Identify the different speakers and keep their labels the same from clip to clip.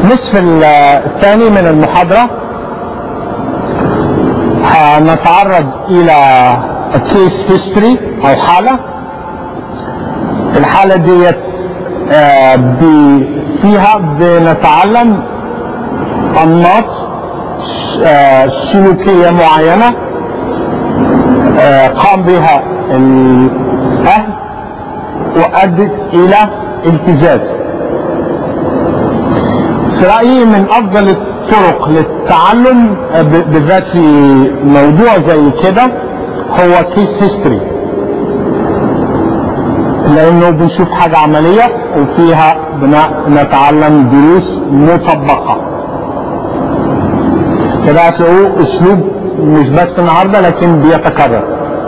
Speaker 1: النصف الثاني من المحاضرة هنتعرض إلى كيس هيستوري أو حالة الحالة ديت فيها بنتعلم أنماط سلوكية معينة قام بها الأهل وأدت إلى التزاز في رأيي من أفضل الطرق للتعلم بالذات في موضوع زي كده هو كيس هيستوري لأنه بنشوف حاجة عملية وفيها نتعلم دروس مطبقة كده هتلاقوه أسلوب مش بس النهاردة لكن بيتكرر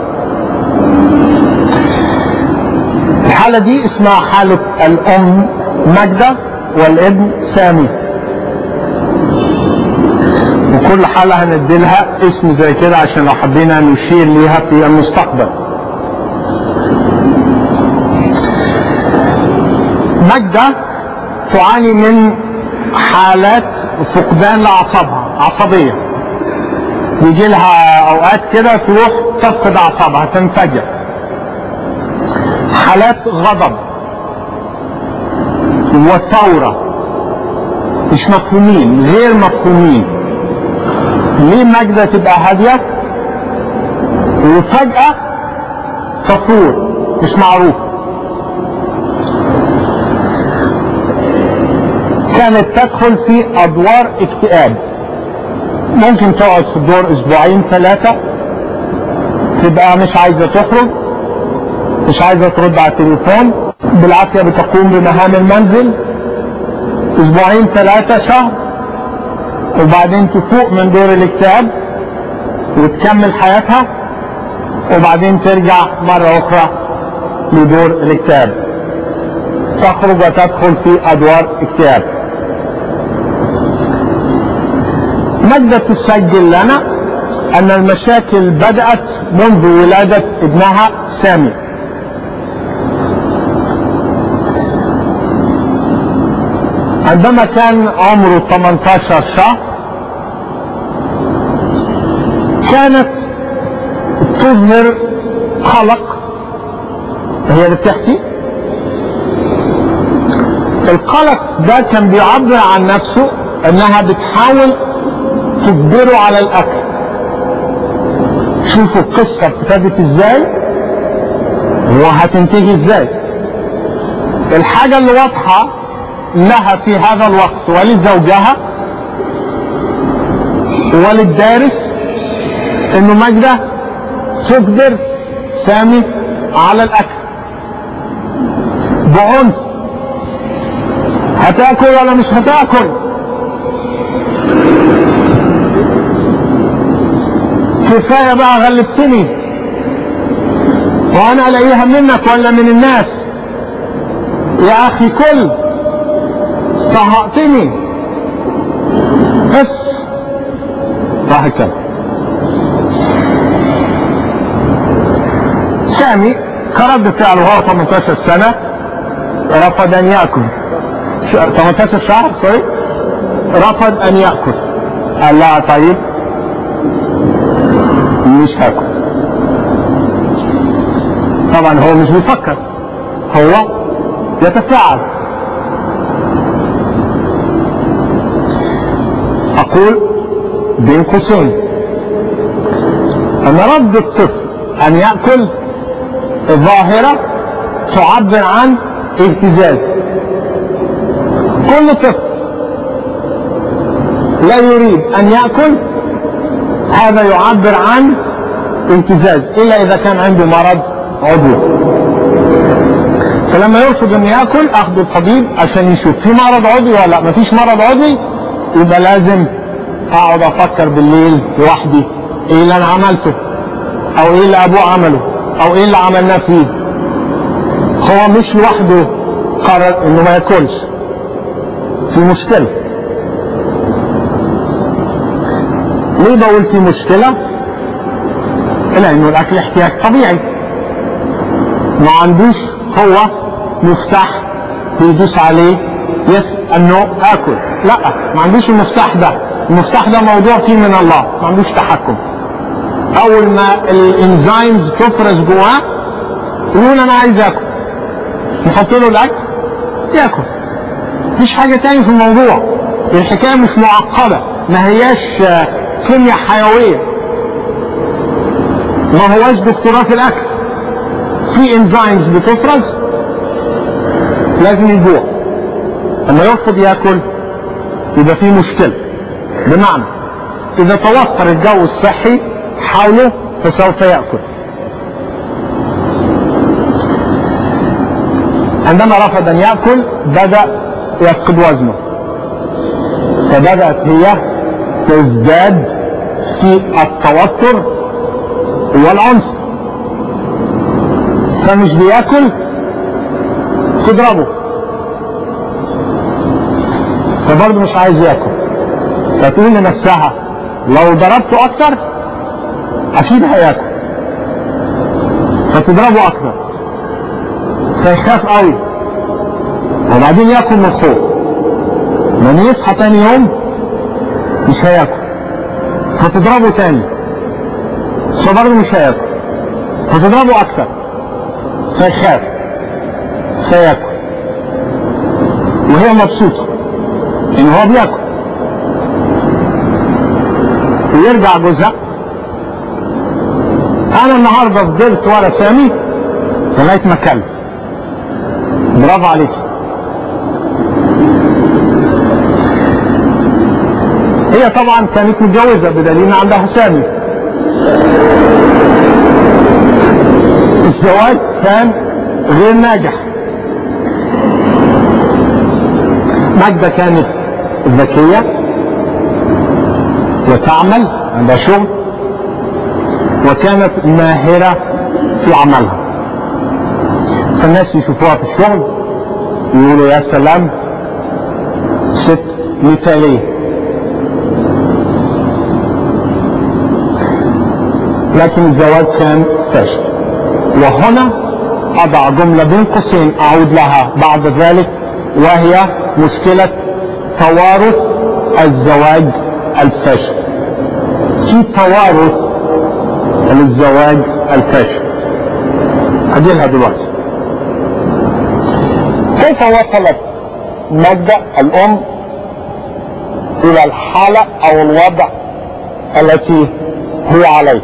Speaker 1: الحالة دي اسمها حالة الأم ماجدة والابن سامي وكل حالة هنديلها اسم زي كده عشان لو حبينا نشير ليها في المستقبل ماجدة تعاني من حالات فقدان لأعصابها عصبية يجي لها أوقات كده تروح تفقد أعصابها تنفجر حالات غضب وثورة مش مفهومين غير مفهومين ليه ماجدة تبقى هادية وفجأة تثور مش معروف كانت تدخل في أدوار اكتئاب ممكن تقعد في الدور أسبوعين ثلاثة تبقى مش عايزة تخرج مش عايزة ترد على التليفون بالعافية بتقوم بمهام المنزل اسبوعين ثلاثة شهر وبعدين تفوق من دور الاكتئاب وتكمل حياتها وبعدين ترجع مرة أخرى لدور الاكتئاب تخرج وتدخل في أدوار اكتئاب مادة تسجل لنا أن المشاكل بدأت منذ ولادة ابنها سامي عندما كان عمره 18 شهر كانت تظهر قلق هي اللي بتحكي القلق ده كان بيعبر عن نفسه انها بتحاول تجبره على الاكل شوفوا القصه ابتدت ازاي وهتنتهي ازاي الحاجه اللي واضحه لها في هذا الوقت ولزوجها وللدارس انه ماجدة تجبر سامي على الاكل بعنف هتاكل ولا مش هتاكل كفاية بقى غلبتني وانا الاقيها منك ولا من الناس يا اخي كل طهقتني بس وهكذا سامي كرد فعل وهو 18 سنة رفض أن يأكل 18 شهر سوري رفض أن يأكل قال لا طيب مش هاكل طبعا هو مش بيفكر هو يتفاعل أقول بين قوسين أن رد الطفل أن يأكل ظاهرة تعبر عن ابتزاز كل طفل لا يريد أن يأكل هذا يعبر عن امتزاز إلا إذا كان عنده مرض عضوي فلما يرفض أن يأكل أخذ الطبيب عشان يشوف في مرض عضوي ولا لا مفيش مرض عضوي يبقى لازم اقعد افكر بالليل لوحدي ايه اللي انا عملته او ايه اللي ابوه عمله او ايه اللي عملناه فيه هو مش لوحده قرر انه ما ياكلش في مشكلة ليه بقول في مشكلة لانه الاكل احتياج طبيعي ما عندوش هو مفتاح بيدوس عليه يس انه اكل لا ما عنديش المفتاح ده المفتاح ده موضوع فيه من الله ما عندوش تحكم اول ما الانزيمز تفرز جواه يقول انا عايز اكل نحط له الاكل ياكل مفيش حاجه تاني في الموضوع الحكايه مش معقده ما هياش كيمياء حيويه ما هواش دكتوراه في الاكل في انزيمز بتفرز لازم يجوع لما يرفض ياكل يبقى في مشكله بمعنى اذا توفر الجو الصحي حوله فسوف ياكل عندما رفض ان ياكل بدا يفقد وزنه فبدات هي تزداد في التوتر والعنف فمش بياكل تضربه فبرضه مش عايز ياكل فتقول لنفسها لو ضربته اكتر اكيد هياكل فتضربه اكتر فيخاف قوي وبعدين ياكل من الخوف لما يصحى تاني يوم مش هياكل فتضربه تاني فبرضه مش هياكل فتضربه اكتر فيخاف فياكل وهي مبسوطة ان هو بياكل ويرجع جوزها انا النهارده فضلت ورا سامي لغايه ما كلب برافو عليك هي طبعا كانت متجوزه بدليل ان عندها سامي الزواج كان غير ناجح ماجدة كانت ذكية وتعمل عندها شغل وكانت ماهرة في عملها فالناس يشوفوها في الشغل يقولوا يا سلام ست مثالية لكن الزواج كان فاشل وهنا أضع جملة بين قوسين أعود لها بعد ذلك وهي مشكلة توارث الزواج الفاشل في توارث للزواج الفاشل أجيلها دلوقتي كيف وصلت مجدة الأم إلى الحالة أو الوضع التي هي عليه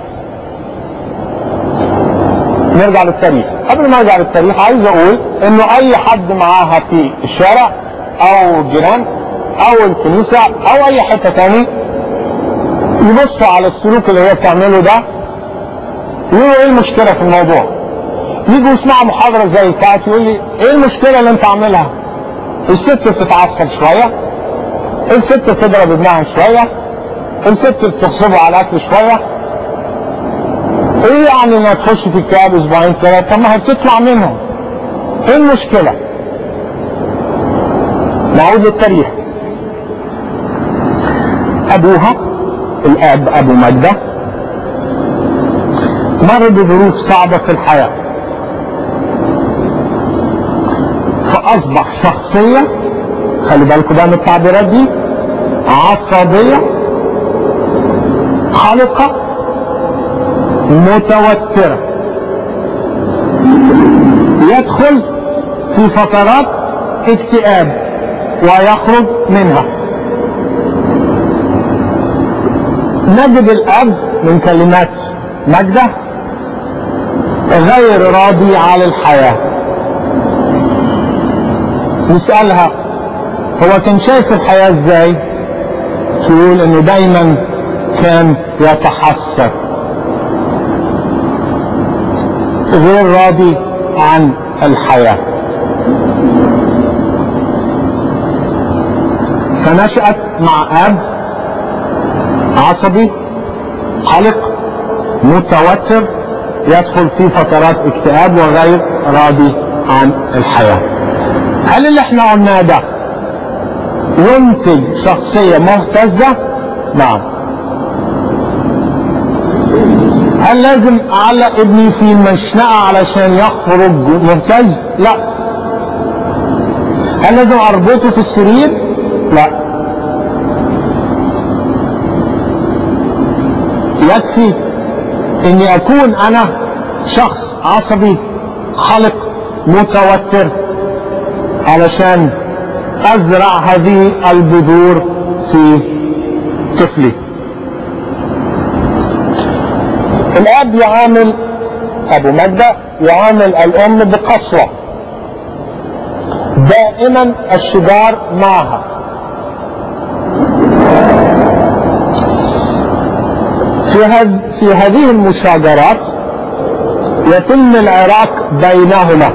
Speaker 1: نرجع للتاريخ قبل ما ارجع للتاريخ عايز اقول انه اي حد معاها في الشارع او الجيران او الكنيسة او اي حتة تاني يبصوا على السلوك اللي هي بتعمله ده يقولوا ايه المشكلة في الموضوع يجوا يسمعوا محاضرة زي بتاعتي يقول لي ايه المشكلة اللي انت عاملها الست بتتعصب شوية الست بتضرب ابنها شوية الست بتغصبه على الاكل شوية ايه يعني انها تخش في الكتاب اسبوعين ثلاثة طب ما هي بتطلع منهم ايه المشكلة نعود للتاريخ ابوها الاب ابو مجدة مر بظروف صعبة في الحياة فاصبح شخصية خلي بالكم بقى من التعبيرات دي عصبية خالقة متوترة يدخل في فترات اكتئاب ويخرج منها نجد الاب من كلمات مجدة غير راضي على الحياة نسألها هو كان شايف الحياة ازاي تقول انه دايما كان يتحسر غير راضي عن الحياة فنشأت مع أب عصبي قلق متوتر يدخل في فترات اكتئاب وغير راضي عن الحياة هل اللي احنا قلناه ده ينتج شخصية مهتزة؟ نعم هل لازم اعلق ابني في المشنقة علشان يخرج مهتز؟ لا هل لازم اربطه في السرير؟ لا يكفي اني اكون انا شخص عصبي خلق متوتر علشان ازرع هذه البذور في طفلي الاب يعامل ابو مجدة يعامل الام بقسوة دائما الشجار معها في, هذ في هذه المشاجرات يتم العراك بينهما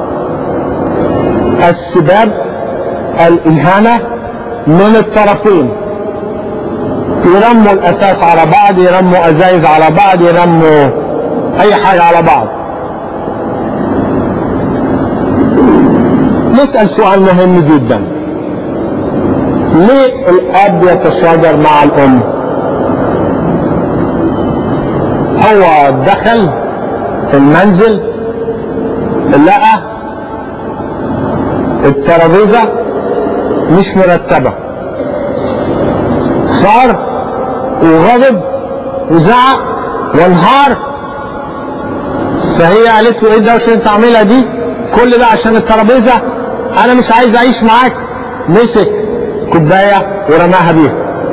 Speaker 1: السباب الإهانة من الطرفين يرموا الأساس على بعض يرموا أزايز على بعض يرموا أي حاجة على بعض نسأل سؤال مهم جدا ليه الأب يتشاجر مع الأم هو دخل في المنزل لقى الترابيزة مش مرتبة صار وغضب وزعق وانهار فهي قالت له ايه ده عشان انت عاملها دي كل ده عشان الترابيزة انا مش عايز اعيش معاك مسك كوباية ورماها بيها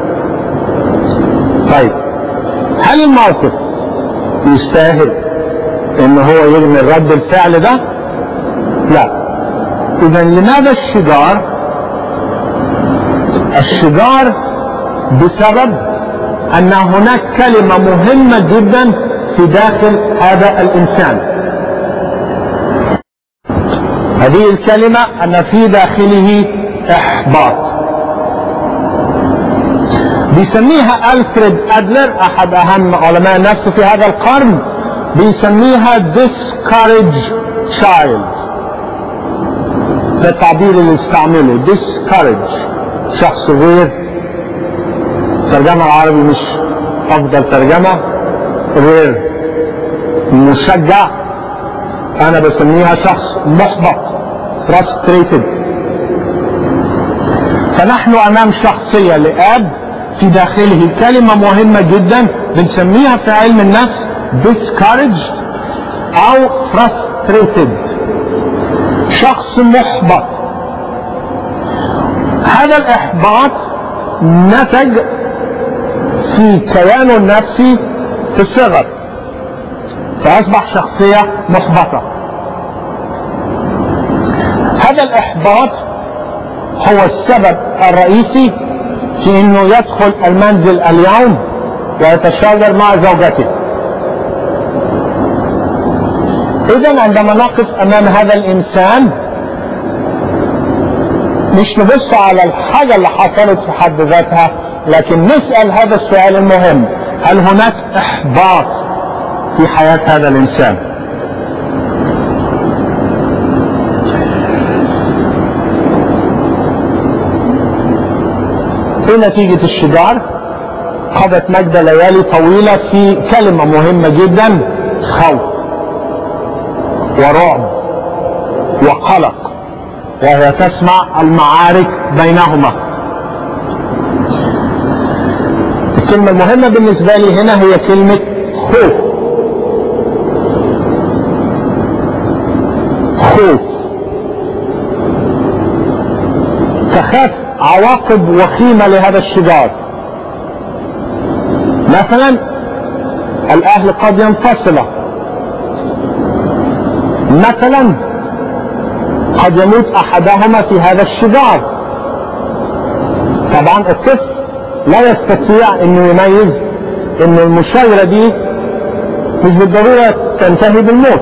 Speaker 1: طيب هل الموقف يستاهل ان هو يرمي رد الفعل ده لا اذا لماذا الشجار الشجار بسبب ان هناك كلمة مهمة جدا في داخل هذا الانسان هذه الكلمة ان في داخله احباط بيسميها الفريد ادلر احد اهم علماء النفس في هذا القرن بيسميها discourage child ده التعبير اللي استعمله discourage شخص غير الترجمة العربي مش افضل ترجمة غير مشجع انا بسميها شخص محبط frustrated فنحن امام شخصية لاب في داخله كلمة مهمة جدا بنسميها في علم النفس discouraged او frustrated شخص محبط هذا الاحباط نتج في كيانه النفسي في الصغر فاصبح شخصية محبطة هذا الاحباط هو السبب الرئيسي في انه يدخل المنزل اليوم ويتشاجر مع زوجته اذا عندما نقف امام هذا الانسان مش نبص على الحاجة اللي حصلت في حد ذاتها لكن نسأل هذا السؤال المهم هل هناك احباط في حياة هذا الانسان في نتيجة الشجار قضت مجد ليالي طويلة في كلمة مهمة جدا خوف ورعب وقلق وهي تسمع المعارك بينهما الكلمة المهمة بالنسبة لي هنا هي كلمة خوف خوف تخاف عواقب وخيمة لهذا الشجار مثلا الأهل قد ينفصل مثلا قد يموت أحدهما في هذا الشجار طبعا الطفل لا يستطيع انه يميز ان المشاجرة دي مش بالضرورة تنتهي بالموت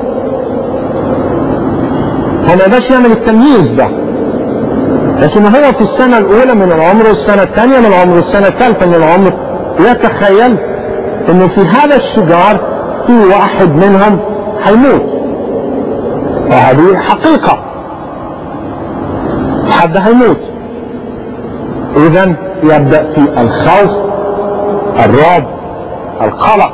Speaker 1: هو ما يقدرش يعمل التمييز ده لكن هو في السنة الأولى من العمر والسنة الثانية من العمر والسنة الثالثة من العمر يتخيل انه في هذا الشجار في واحد منهم هيموت وهذه حقيقة حد هيموت اذا يبدأ في الخوف الرعب القلق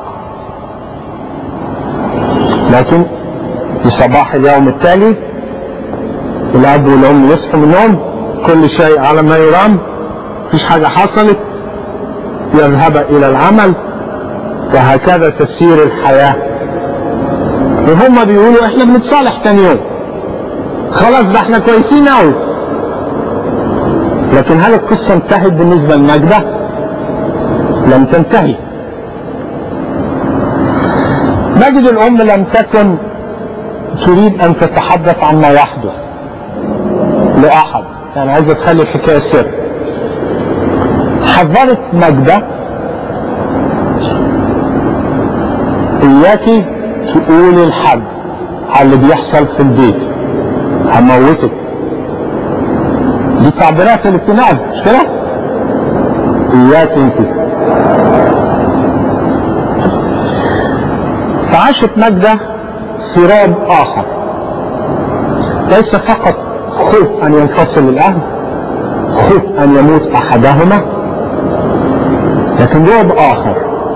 Speaker 1: لكن في صباح اليوم التالي الاب والام يصحوا من النوم كل شيء على ما يرام مفيش حاجة حصلت يذهب الى العمل وهكذا تفسير الحياة وهم بيقولوا احنا بنتصالح تاني يوم خلاص ده احنا كويسين قوي لكن هل القصة انتهت بالنسبة لماجدة؟ لم تنتهي مجد الأم لم تكن تريد أن تتحدث عما يحدث لأحد يعني عايزة تخلي الحكاية سر حذرت ماجدة إياكي تقولي لحد على اللي بيحصل في البيت هموتك دي تعبيرات الاجتماع مش كده؟ إياك أنت فعاشت ماجدة في رعب آخر ليس فقط خوف أن ينفصل الأهل خوف أن يموت أحدهما لكن رعب آخر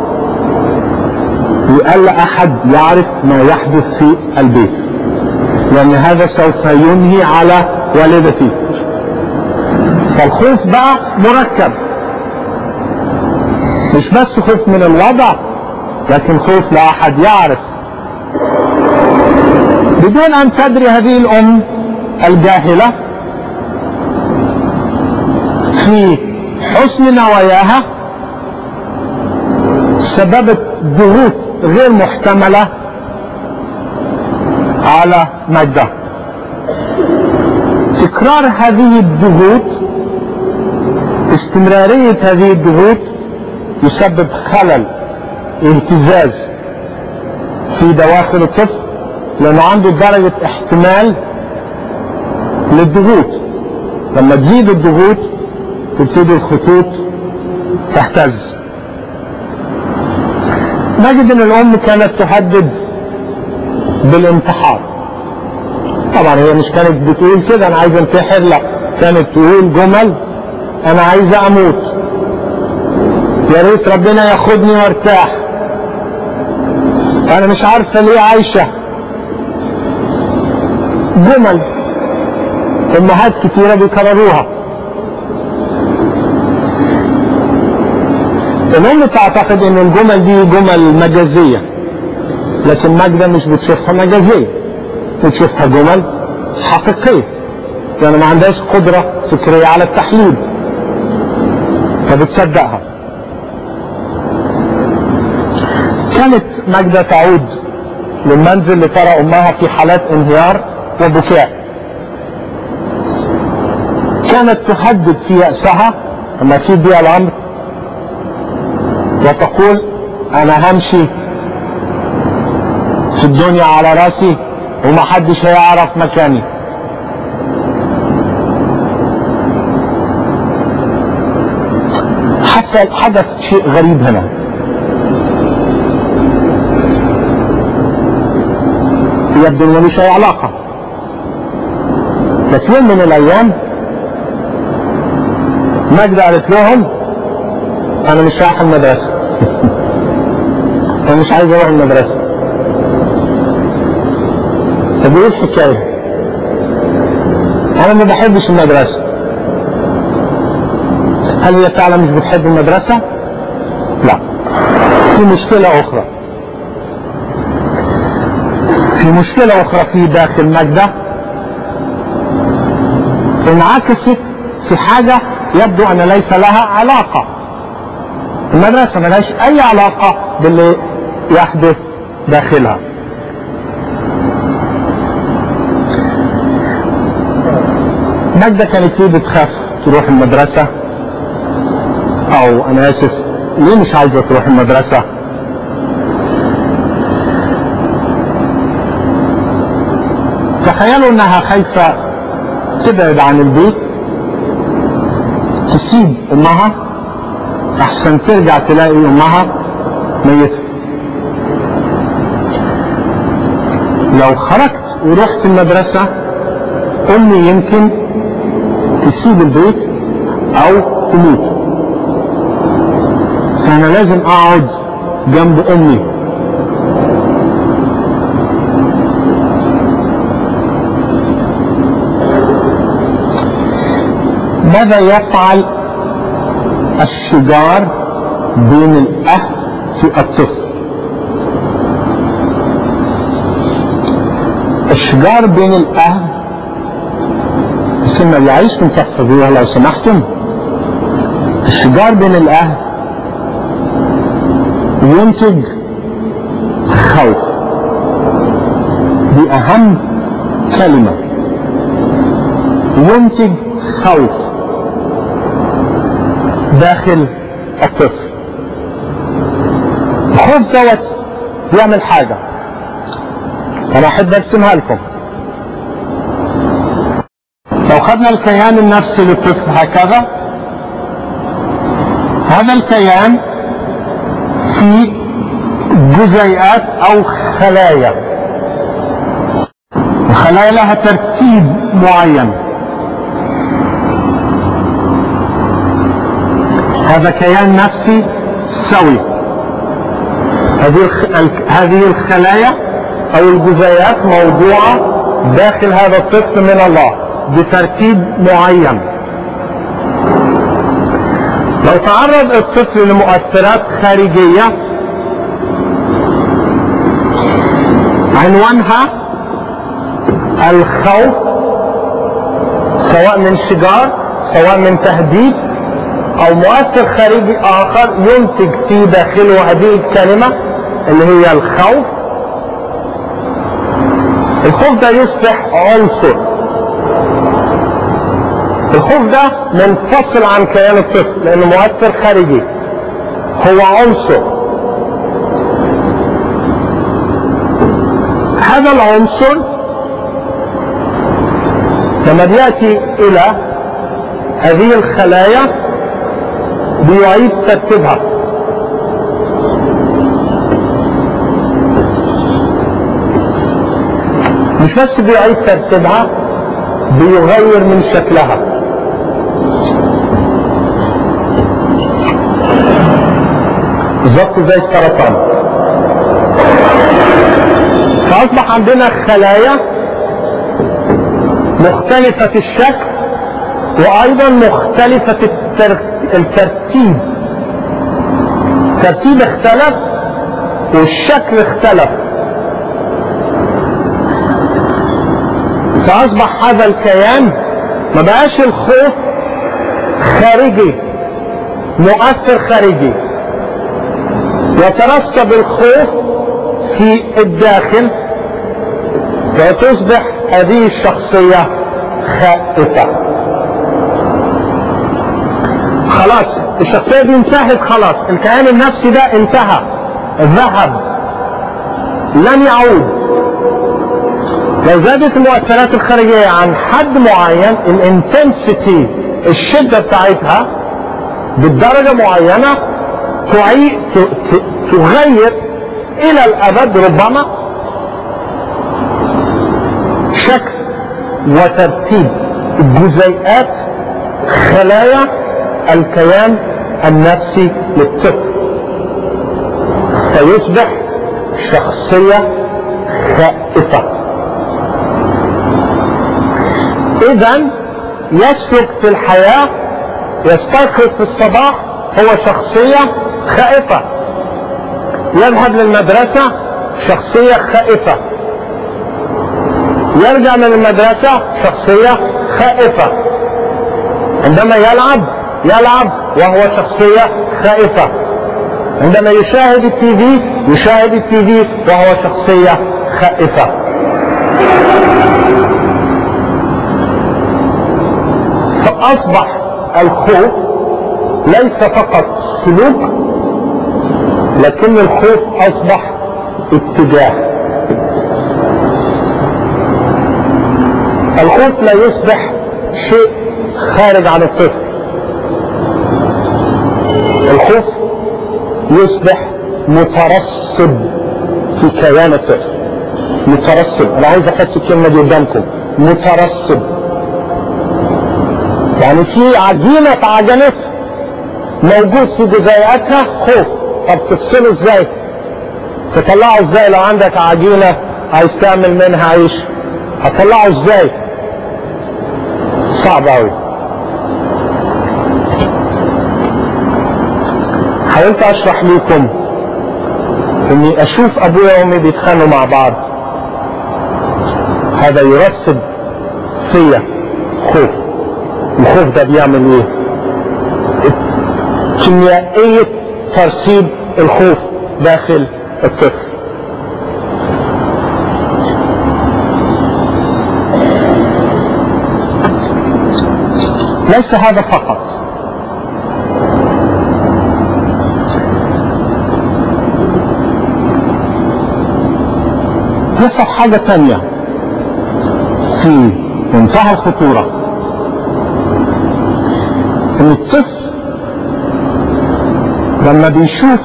Speaker 1: لألا أحد يعرف ما يحدث في البيت لأن هذا سوف ينهي على والدتي فالخوف بقى مركب مش بس خوف من الوضع لكن خوف لا أحد يعرف بدون أن تدري هذه الأم الجاهلة في حسن نواياها سببت ضغوط غير محتملة على مجدة تكرار هذه الضغوط استمرارية هذه الضغوط يسبب خلل اهتزاز في دواخل الطفل لأنه عنده درجة احتمال للضغوط لما تزيد الضغوط تبتدي الخطوط تهتز نجد ان الام كانت تهدد بالانتحار طبعا هي مش كانت بتقول كده انا عايز انتحر لا كانت تقول جمل انا عايزه اموت يا ريت ربنا ياخدني وارتاح انا مش عارفه ليه عايشه جمل امهات كتيره بيكرروها الام تعتقد ان الجمل دي جمل مجازيه لكن ماجدة مش بتشوفها مجازيه بتشوفها جمل حقيقيه يعني ما عندهاش قدره فكريه على التحليل فبتصدقها كانت ماجدة تعود للمنزل لترى امها في حالات انهيار وبكاء كانت تهدد في يأسها لما تفيد بها الامر وتقول انا همشي في الدنيا على راسي ومحدش هيعرف مكاني حصل حدث شيء غريب هنا يبدو انه مش اي علاقة بس يوم من الايام ماجدة قالت لهم انا مش رايح المدرسة انا مش عايز اروح المدرسة طب ايه الحكاية انا ما بحبش المدرسة هل هي فعلا مش بتحب المدرسة لا في مشكلة اخرى في مشكلة اخرى في داخل ماجدة انعكست في حاجة يبدو ان ليس لها علاقة المدرسة ملهاش اي علاقة باللي يحدث داخلها ماجدة كانت ليه بتخاف تروح المدرسة او انا اسف ليه مش عايزة تروح المدرسة تخيلوا انها خايفة تبعد عن البيت تسيب امها احسن ترجع تلاقي امها ميتة لو خرجت ورحت المدرسة امي يمكن تسيب البيت او تموت فانا لازم اقعد جنب امي ماذا يفعل الشجار بين الأهل في الطفل الشجار بين الأهل ثم اللي عايزكم تحفظوها لو سمحتم الشجار بين الأهل ينتج خوف دي أهم كلمة ينتج خوف داخل الطفل الخوف دوت بيعمل حاجة أنا أحب أرسمها لكم لو خدنا الكيان النفسي للطفل هكذا هذا الكيان في جزيئات أو خلايا الخلايا لها ترتيب معين هذا كيان نفسي سوي هذه هذه الخلايا او الجزيئات موضوعه داخل هذا الطفل من الله بترتيب معين لو تعرض الطفل لمؤثرات خارجيه عنوانها الخوف سواء من شجار سواء من تهديد او مؤثر خارجي اخر ينتج في داخله هذه الكلمة اللي هي الخوف الخوف ده يصبح عنصر الخوف ده منفصل عن كيان الطفل لانه مؤثر خارجي هو عنصر هذا العنصر لما بياتي الى هذه الخلايا بيعيد ترتيبها مش بس بيعيد ترتيبها بيغير من شكلها بالظبط زي السرطان فاصبح عندنا خلايا مختلفة الشكل وايضا مختلفة الترتيب الترتيب اختلف والشكل اختلف فاصبح هذا الكيان ما بقاش الخوف خارجي مؤثر خارجي يترسب الخوف في الداخل وتصبح هذه الشخصية خائفة خلاص الشخصية دي انتهت خلاص الكيان النفسي ده انتهى ذهب لن يعود لو زادت المؤثرات الخارجية عن حد معين الانتنسيتي الشدة بتاعتها بالدرجة معينة تعي... تغير الى الابد ربما شكل وترتيب جزيئات خلايا الكيان النفسي للطفل فيصبح شخصية خائفة اذا يسلك في الحياة يستيقظ في الصباح هو شخصية خائفة يذهب للمدرسة شخصية خائفة يرجع من المدرسة شخصية خائفة عندما يلعب يلعب وهو شخصية خائفة عندما يشاهد التي في يشاهد التي في وهو شخصية خائفة فأصبح الخوف ليس فقط سلوك لكن الخوف أصبح اتجاه الخوف لا يصبح شيء خارج عن الطفل الخوف يصبح مترسب في كيان الطفل مترسب انا عايز احط الكلمه دي قدامكم مترسب يعني في عجينه اتعجنت موجود في جزيئاتها خوف طب تفصله ازاي تطلعه ازاي لو عندك عجينه عايز تعمل منها عيش هتطلعه ازاي صعب قوي حاولت اشرح لكم اني اشوف ابويا وامي بيتخانقوا مع بعض هذا يرسب فيا خوف الخوف ده بيعمل ايه كيميائية ترسيب الخوف داخل الطفل ليس هذا فقط يحصل حاجة تانية في منتهى الخطورة ان الطفل لما بيشوف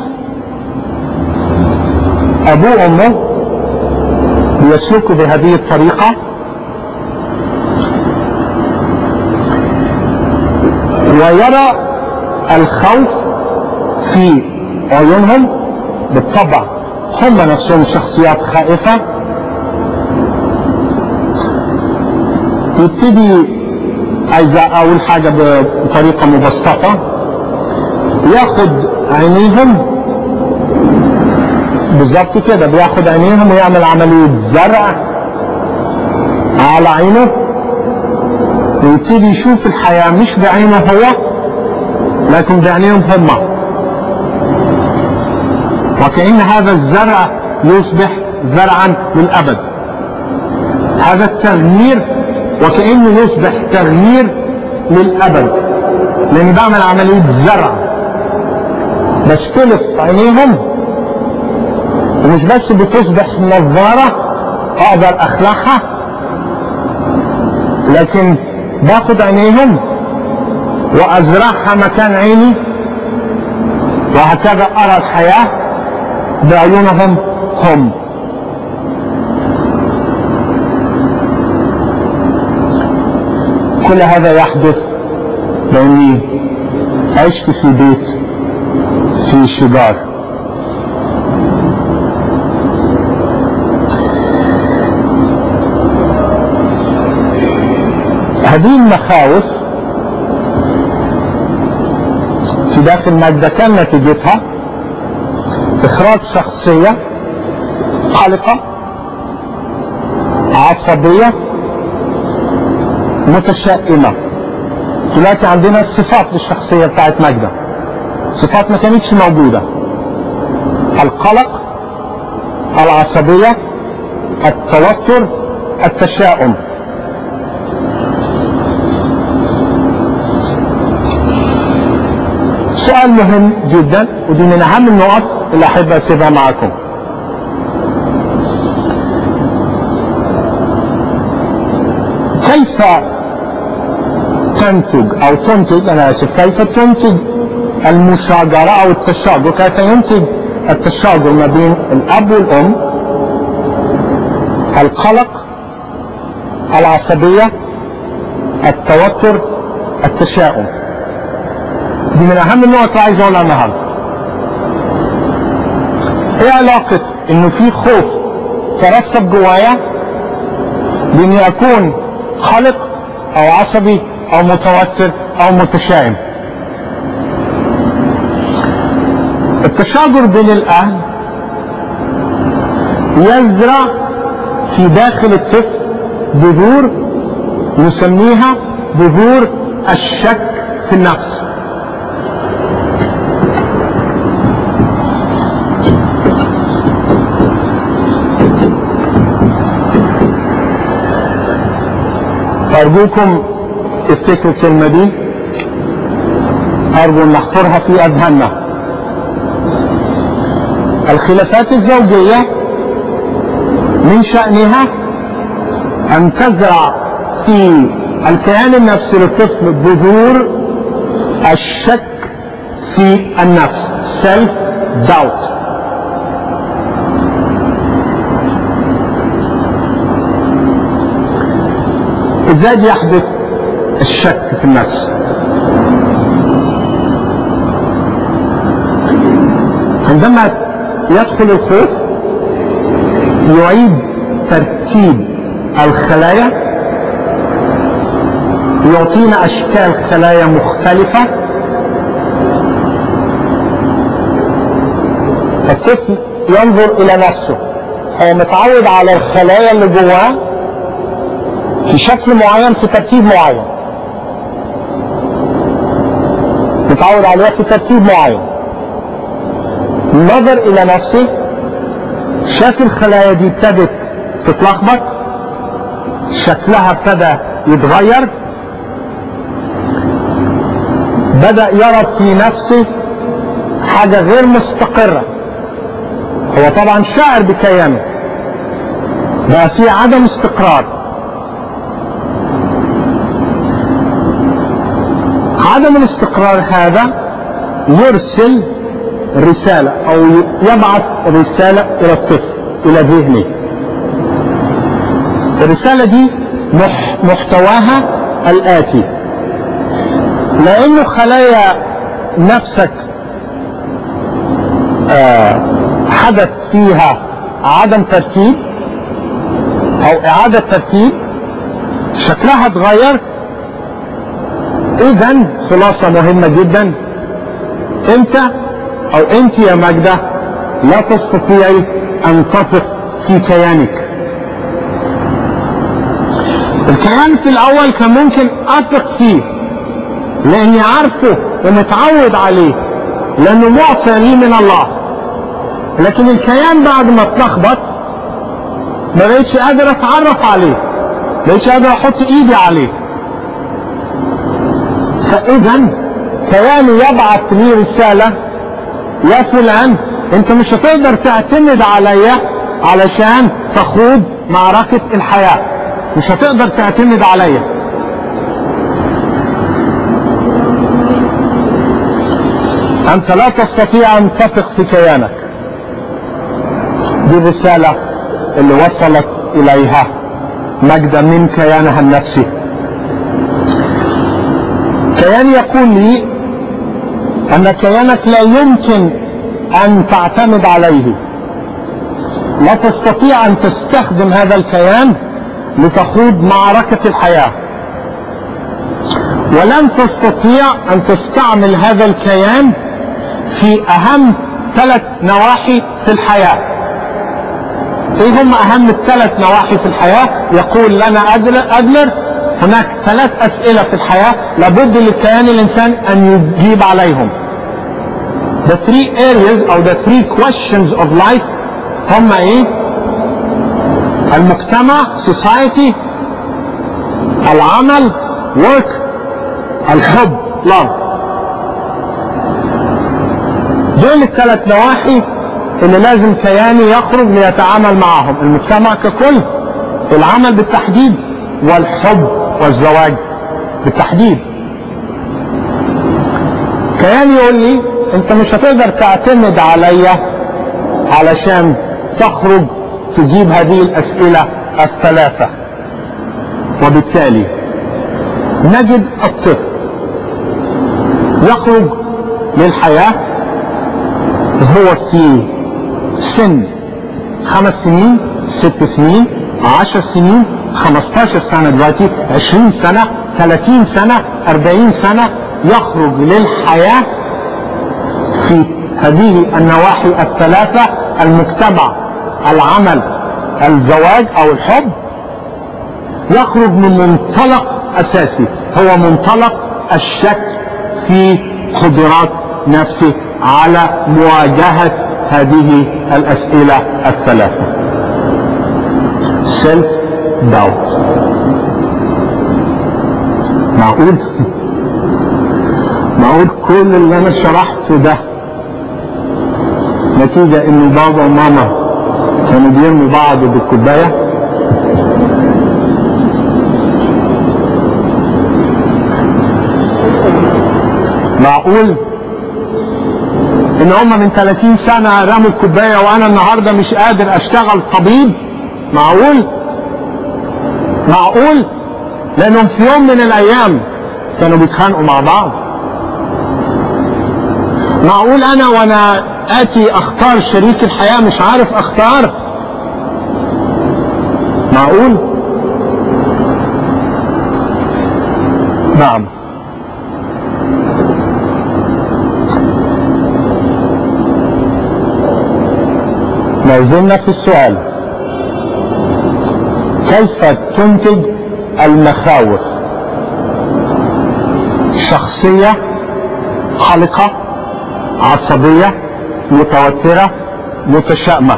Speaker 1: ابوه وامه بيسلكوا بهذه الطريقة ويرى الخوف في عيونهم بالطبع هم نفسهم شخصيات خائفة يبتدي عايز اقول حاجة بطريقة مبسطة ياخد عينيهم بالظبط كده بياخد عينيهم ويعمل عملية زرع على عينه ويبتدي يشوف الحياة مش بعينه هو لكن بعينيهم هم وكأن هذا الزرع يصبح زرعا للأبد هذا التغيير وكأنه يصبح تغيير للأبد لأن بعمل عملية زرع بستلف عينيهم ومش بس بتصبح نظارة أقدر أخلعها لكن باخد عينيهم وأزرعها مكان عيني وهكذا أرى الحياة بعيونهم هم كل هذا يحدث لأني عشت في بيت في شجار هذه المخاوف في داخل مادة كان نتيجتها إخراج شخصية قلقة عصبية متشائمة دلوقتي عندنا صفات للشخصية بتاعت ماجدة صفات ما كانتش موجودة القلق العصبية التوتر التشاؤم سؤال مهم جدا ودي من اهم النقط اللي احب اسيبها معكم كيف تنتج او تنتج انا اسف كيف تنتج المشاجرة او التشاجر كيف ينتج التشاجر ما بين الاب والام القلق العصبية التوتر التشاؤم دي من اهم النقط اللي عايز اقولها النهارده ايه علاقة انه في خوف ترسب جوايا باني اكون قلق او عصبي او متوتر او متشائم التشاجر بين الاهل يزرع في داخل الطفل بذور نسميها بذور الشك في النفس أرجوكم افتكروا الكلمة دي أرجو أن نحفرها في أذهاننا الخلافات الزوجية من شأنها أن تزرع في الكيان النفسي للطفل بذور الشك في النفس self doubt ازاي يحدث الشك في النفس عندما يدخل الخوف يعيد ترتيب الخلايا يعطينا اشكال خلايا مختلفة الطفل ينظر الى نفسه هو متعود على الخلايا اللي جواه في شكل معين في ترتيب معين متعود عليها في ترتيب معين نظر الى نفسه شاف الخلايا دي ابتدت تتلخبط شكلها ابتدى يتغير بدأ يرى في نفسه حاجة غير مستقرة هو طبعا شاعر بكيانه بقى في عدم استقرار عدم الاستقرار هذا يرسل رسالة أو يبعث رسالة إلى الطفل إلى ذهنه الرسالة دي محتواها الآتي لأنه خلايا نفسك آه حدث فيها عدم ترتيب أو إعادة ترتيب شكلها اتغير إذا خلاصة مهمة جدا أنت أو أنت يا ماجدة لا تستطيعي أن تثق في كيانك الكيان في الأول كان ممكن أثق فيه لاني عارفه ومتعود عليه لانه معطى لي من الله لكن الكيان بعد ما اتلخبط ما بقتش قادر اتعرف عليه ما بقتش قادر احط ايدي عليه فاذا كياني يبعث لي رساله يا فلان انت مش هتقدر تعتمد عليا علشان تخوض معركه الحياه مش هتقدر تعتمد عليا أنت لا تستطيع أن تثق في كيانك دي الرسالة اللي وصلت إليها مجد من كيانها النفسي كيان يقول لي أن كيانك لا يمكن أن تعتمد عليه لا تستطيع أن تستخدم هذا الكيان لتخوض معركة الحياة ولن تستطيع أن تستعمل هذا الكيان في اهم ثلاث نواحي في الحياة ايه هم اهم الثلاث نواحي في الحياة يقول لنا ادلر هناك ثلاث اسئلة في الحياة لابد للكيان الانسان ان يجيب عليهم the three areas او the three questions of life هم ايه المجتمع society العمل work الحب love دول الثلاث نواحي اللي لازم كياني يخرج ليتعامل معهم المجتمع ككل العمل بالتحديد والحب والزواج بالتحديد كياني يقول لي انت مش هتقدر تعتمد عليا علشان تخرج تجيب هذه الاسئلة الثلاثة وبالتالي نجد الطفل يخرج للحياه هو في سن خمس سنين ست سنين عشر سنين خمستاشر سنة دلوقتي عشرين سنة ثلاثين سنة أربعين سنة يخرج للحياة في هذه النواحي الثلاثة المجتمع العمل الزواج أو الحب يخرج من منطلق أساسي هو منطلق الشك في قدرات نفسه على مواجهة هذه الأسئلة الثلاثة self doubt معقول معقول كل اللي انا شرحته ده نتيجة ان بابا وماما كانوا بيرموا بعض بالكوباية معقول ان هم من 30 سنة رموا الكوباية وانا النهاردة مش قادر اشتغل طبيب معقول معقول لانهم في يوم من الايام كانوا بيتخانقوا مع بعض معقول انا وانا اتي اختار شريك الحياة مش عارف اختار معقول نعم ما زلنا في السؤال كيف تنتج المخاوف شخصية قلقة عصبية متوترة متشائمة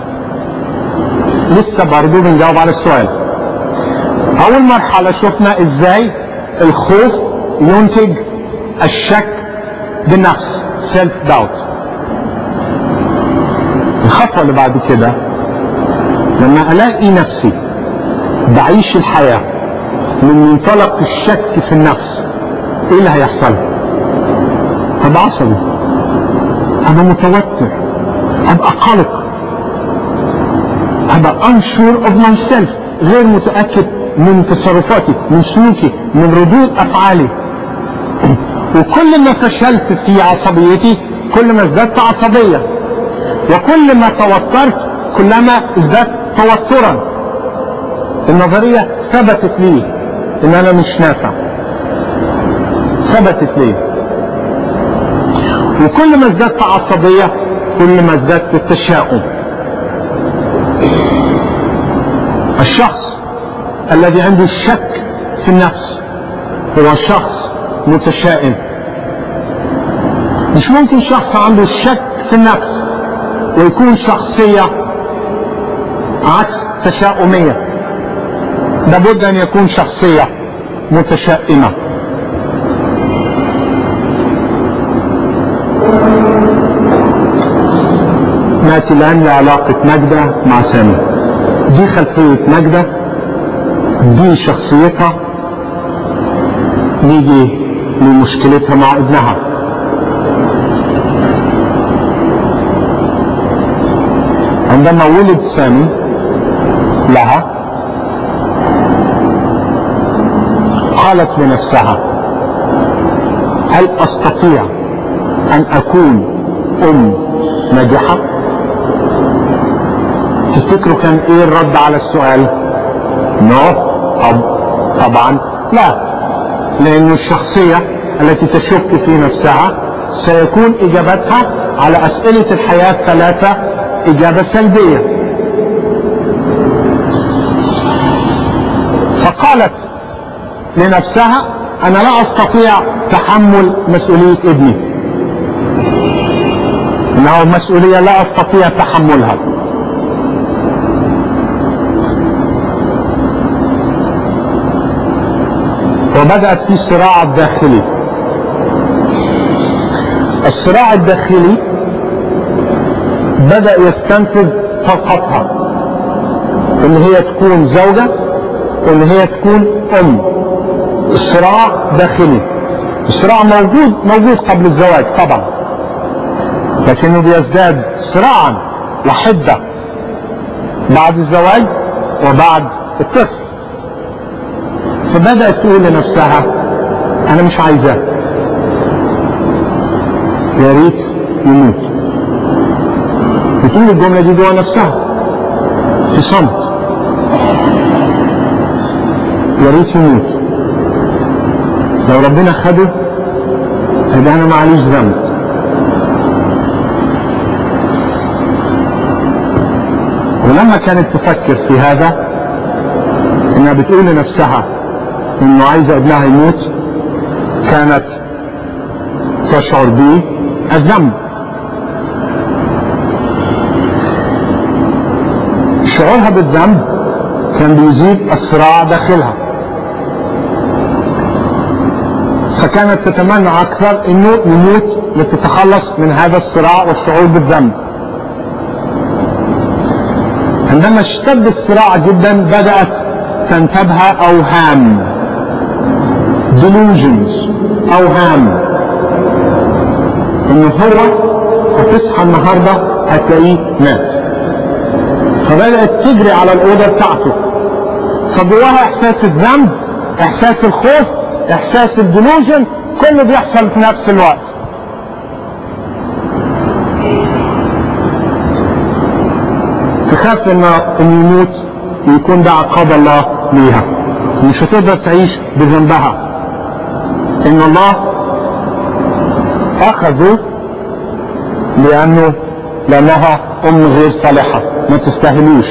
Speaker 1: لسه برضو بنجاوب على السؤال أول مرحلة شفنا إزاي الخوف ينتج الشك بالنفس سيلف داوت الخطوة اللي بعد كده لما ألاقي نفسي بعيش الحياة من منطلق الشك في النفس ايه اللي هيحصل هبقى عصبي هبقى متوتر هبقى قلق هبقى unsure of myself غير متأكد من تصرفاتي من سلوكي من ردود أفعالي وكل ما فشلت في عصبيتي كل ما ازددت عصبية وكل ما توترت كلما ازددت توترا النظرية ثبتت لي ان انا مش نافع ثبتت لي وكل ما ازددت عصبية كل ما ازددت التشاؤم الشخص الذي عنده الشك في النفس هو شخص متشائم مش ممكن شخص عنده الشك في النفس ويكون شخصية عكس تشاؤمية لابد أن يكون شخصية متشائمة نأتي الآن لعلاقة نجدة مع سامي دي خلفية نجدة دي شخصيتها نيجي لمشكلتها مع ابنها عندما ولد سامي لها قالت لنفسها هل استطيع ان اكون ام ناجحه تفتكروا كان ايه الرد على السؤال نو no. طبعا لا لان الشخصيه التي تشك في نفسها سيكون اجابتها على اسئله الحياه ثلاثه اجابه سلبيه فقالت لنفسها انا لا استطيع تحمل مسؤوليه ابني انه مسؤوليه لا استطيع تحملها وبدأت في صراع الداخلي الصراع الداخلي بدأ يستنفذ طاقتها ان هي تكون زوجة وان هي تكون ام الصراع داخلي الصراع موجود موجود قبل الزواج طبعا لكنه بيزداد صراعا وحدة بعد الزواج وبعد الطفل فبدأت تقول لنفسها أنا مش عايزاه يا ريت يموت بتقول الجملة دي جوه نفسها في صمت يا ريت يموت لو ربنا خده يبقى أنا معليش ذنب ولما كانت تفكر في هذا انها بتقول لنفسها انه عايزه ابنها يموت كانت تشعر به الذنب شعورها بالذنب كان بيزيد الصراع داخلها فكانت تتمنى اكثر انه يموت لتتخلص من هذا الصراع والشعور بالذنب عندما اشتد الصراع جدا بدأت تنتابها اوهام delusions اوهام انه هو هتصحى النهارده هتلاقيه مات فبدات تجري على الاوضه بتاعته فجواها احساس الذنب احساس الخوف احساس الديلوجن كله بيحصل في نفس الوقت تخاف انه انه يموت ويكون ده عقاب الله ليها مش هتقدر تعيش بذنبها ان الله اخذه لانه لانها ام غير صالحة ما تستاهلوش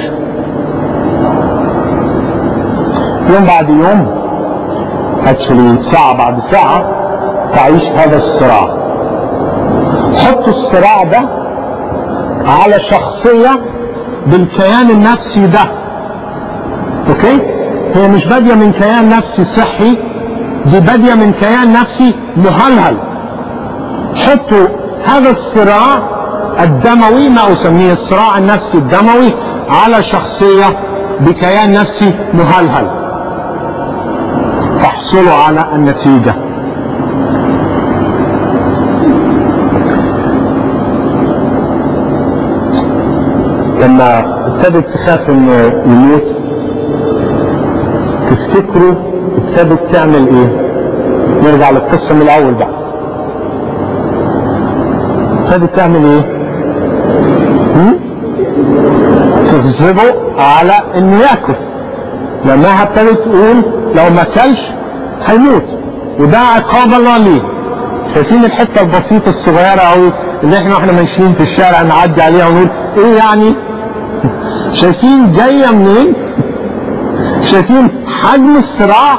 Speaker 1: يوم بعد يوم اكشلي ساعة بعد ساعة تعيش هذا الصراع حطوا الصراع ده على شخصية بالكيان النفسي ده اوكي هي مش بادية من كيان نفسي صحي دي بادية من كيان نفسي مهلهل حطوا هذا الصراع الدموي ما اسميه الصراع النفسي الدموي على شخصية بكيان نفسي مهلهل تحصلوا على النتيجة لما ابتدت تخاف انه يموت تفتكروا ابتدت تعمل ايه نرجع للقصة من الاول بقى ابتدت تعمل ايه هم؟ تغضبه على انه ياكل لانها ابتدت تقول لو ما اكلش هيموت وده عقاب الله ليه شايفين الحته البسيطه الصغيره قوي اللي احنا واحنا ماشيين في الشارع نعدي عليها ونقول ايه يعني شايفين جايه منين شايفين حجم الصراع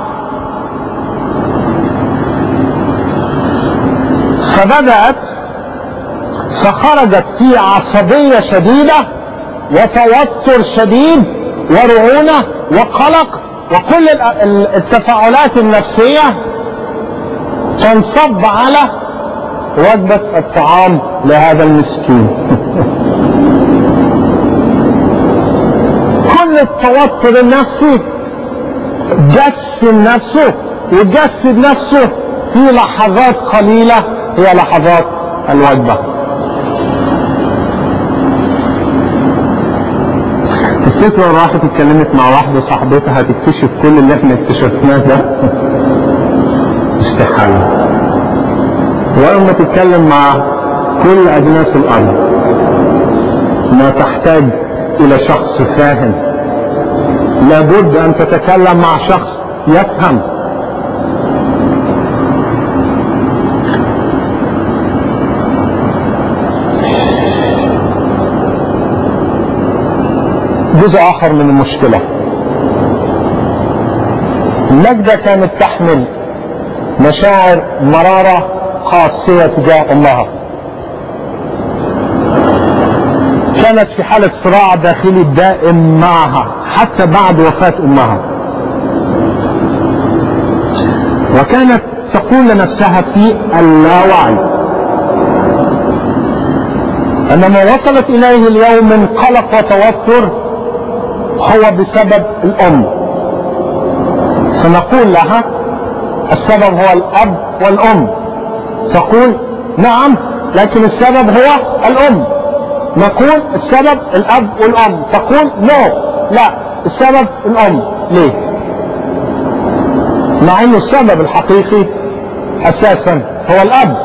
Speaker 1: فبدات فخرجت في عصبيه شديده وتوتر شديد ورعونه وقلق وكل التفاعلات النفسيه تنصب على وجبه الطعام لهذا المسكين كل التوتر النفسي جسم نفسه وجسد نفسه في لحظات قليلة هي لحظات الوجبة تفتكر راحت اتكلمت مع واحدة صاحبتها هتكتشف كل اللي احنا اكتشفناه ده استحالة ولما تتكلم مع كل أجناس الأرض ما تحتاج إلى شخص فاهم لابد أن تتكلم مع شخص يفهم جزء آخر من المشكلة نجدة كانت تحمل مشاعر مرارة قاسية تجاه أمها كانت في حالة صراع داخلي دائم معها حتى بعد وفاة أمها وكانت تقول لنفسها في اللاوعي أن ما وصلت إليه اليوم من قلق وتوتر هو بسبب الأم فنقول لها السبب هو الأب والأم تقول نعم لكن السبب هو الأم نقول السبب الأب والأم تقول نو لا السبب الأم ليه مع أن السبب الحقيقي أساسا هو الأب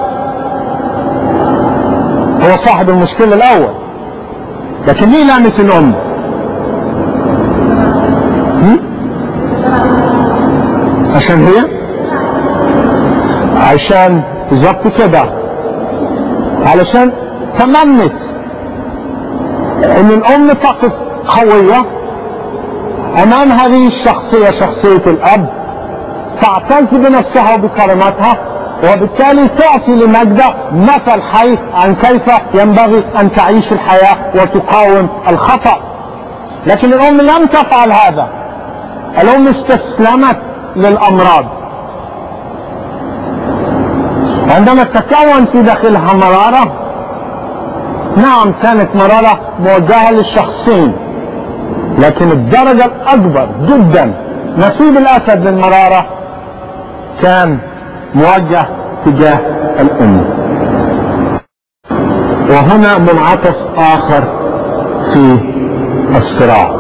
Speaker 1: هو صاحب المشكلة الأول لكن ليه لعنة الأم عشان هي عشان بالظبط كده علشان تمنت ان الام تقف قوية امام هذه الشخصية شخصية الاب تعتز بنفسها وبكرامتها وبالتالي تعطي لمجدة مثل حي عن كيف ينبغي ان تعيش الحياة وتقاوم الخطأ لكن الام لم تفعل هذا الام استسلمت للامراض عندما تكون في داخلها مرارة نعم كانت مرارة موجهة للشخصين لكن الدرجة الأكبر جدا نصيب الأسد للمرارة كان موجه تجاه الأم وهنا منعطف آخر في الصراع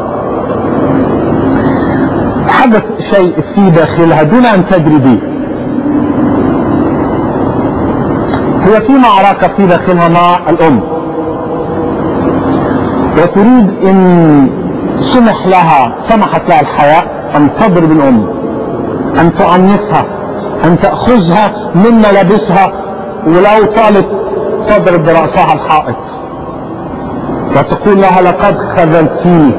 Speaker 1: حدث شيء في داخلها دون أن تدري به هي في معركة في داخلها مع الأم وتريد إن سمح لها سمحت لها الحياة أن تضرب الأم أن تعنفها أن تأخذها من ملابسها ولو طالت تضرب برأسها الحائط وتقول لها لقد خذلتيني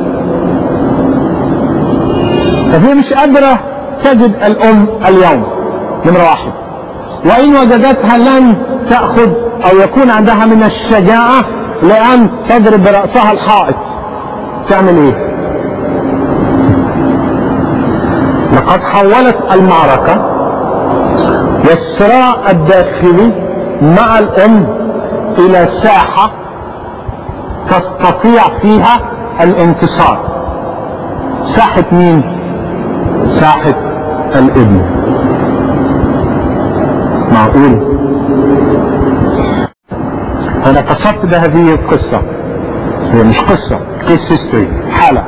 Speaker 1: فهي مش قادرة تجد الأم اليوم نمرة واحد وإن وجدتها لن تأخذ أو يكون عندها من الشجاعة لأن تضرب برأسها الحائط تعمل إيه؟ لقد حولت المعركة والصراع الداخلي مع الأم إلى ساحة تستطيع فيها الانتصار ساحة مين؟ ساحة الابن معقول أنا قصدت بهذه القصة هي مش قصة كيس هيستوري حالة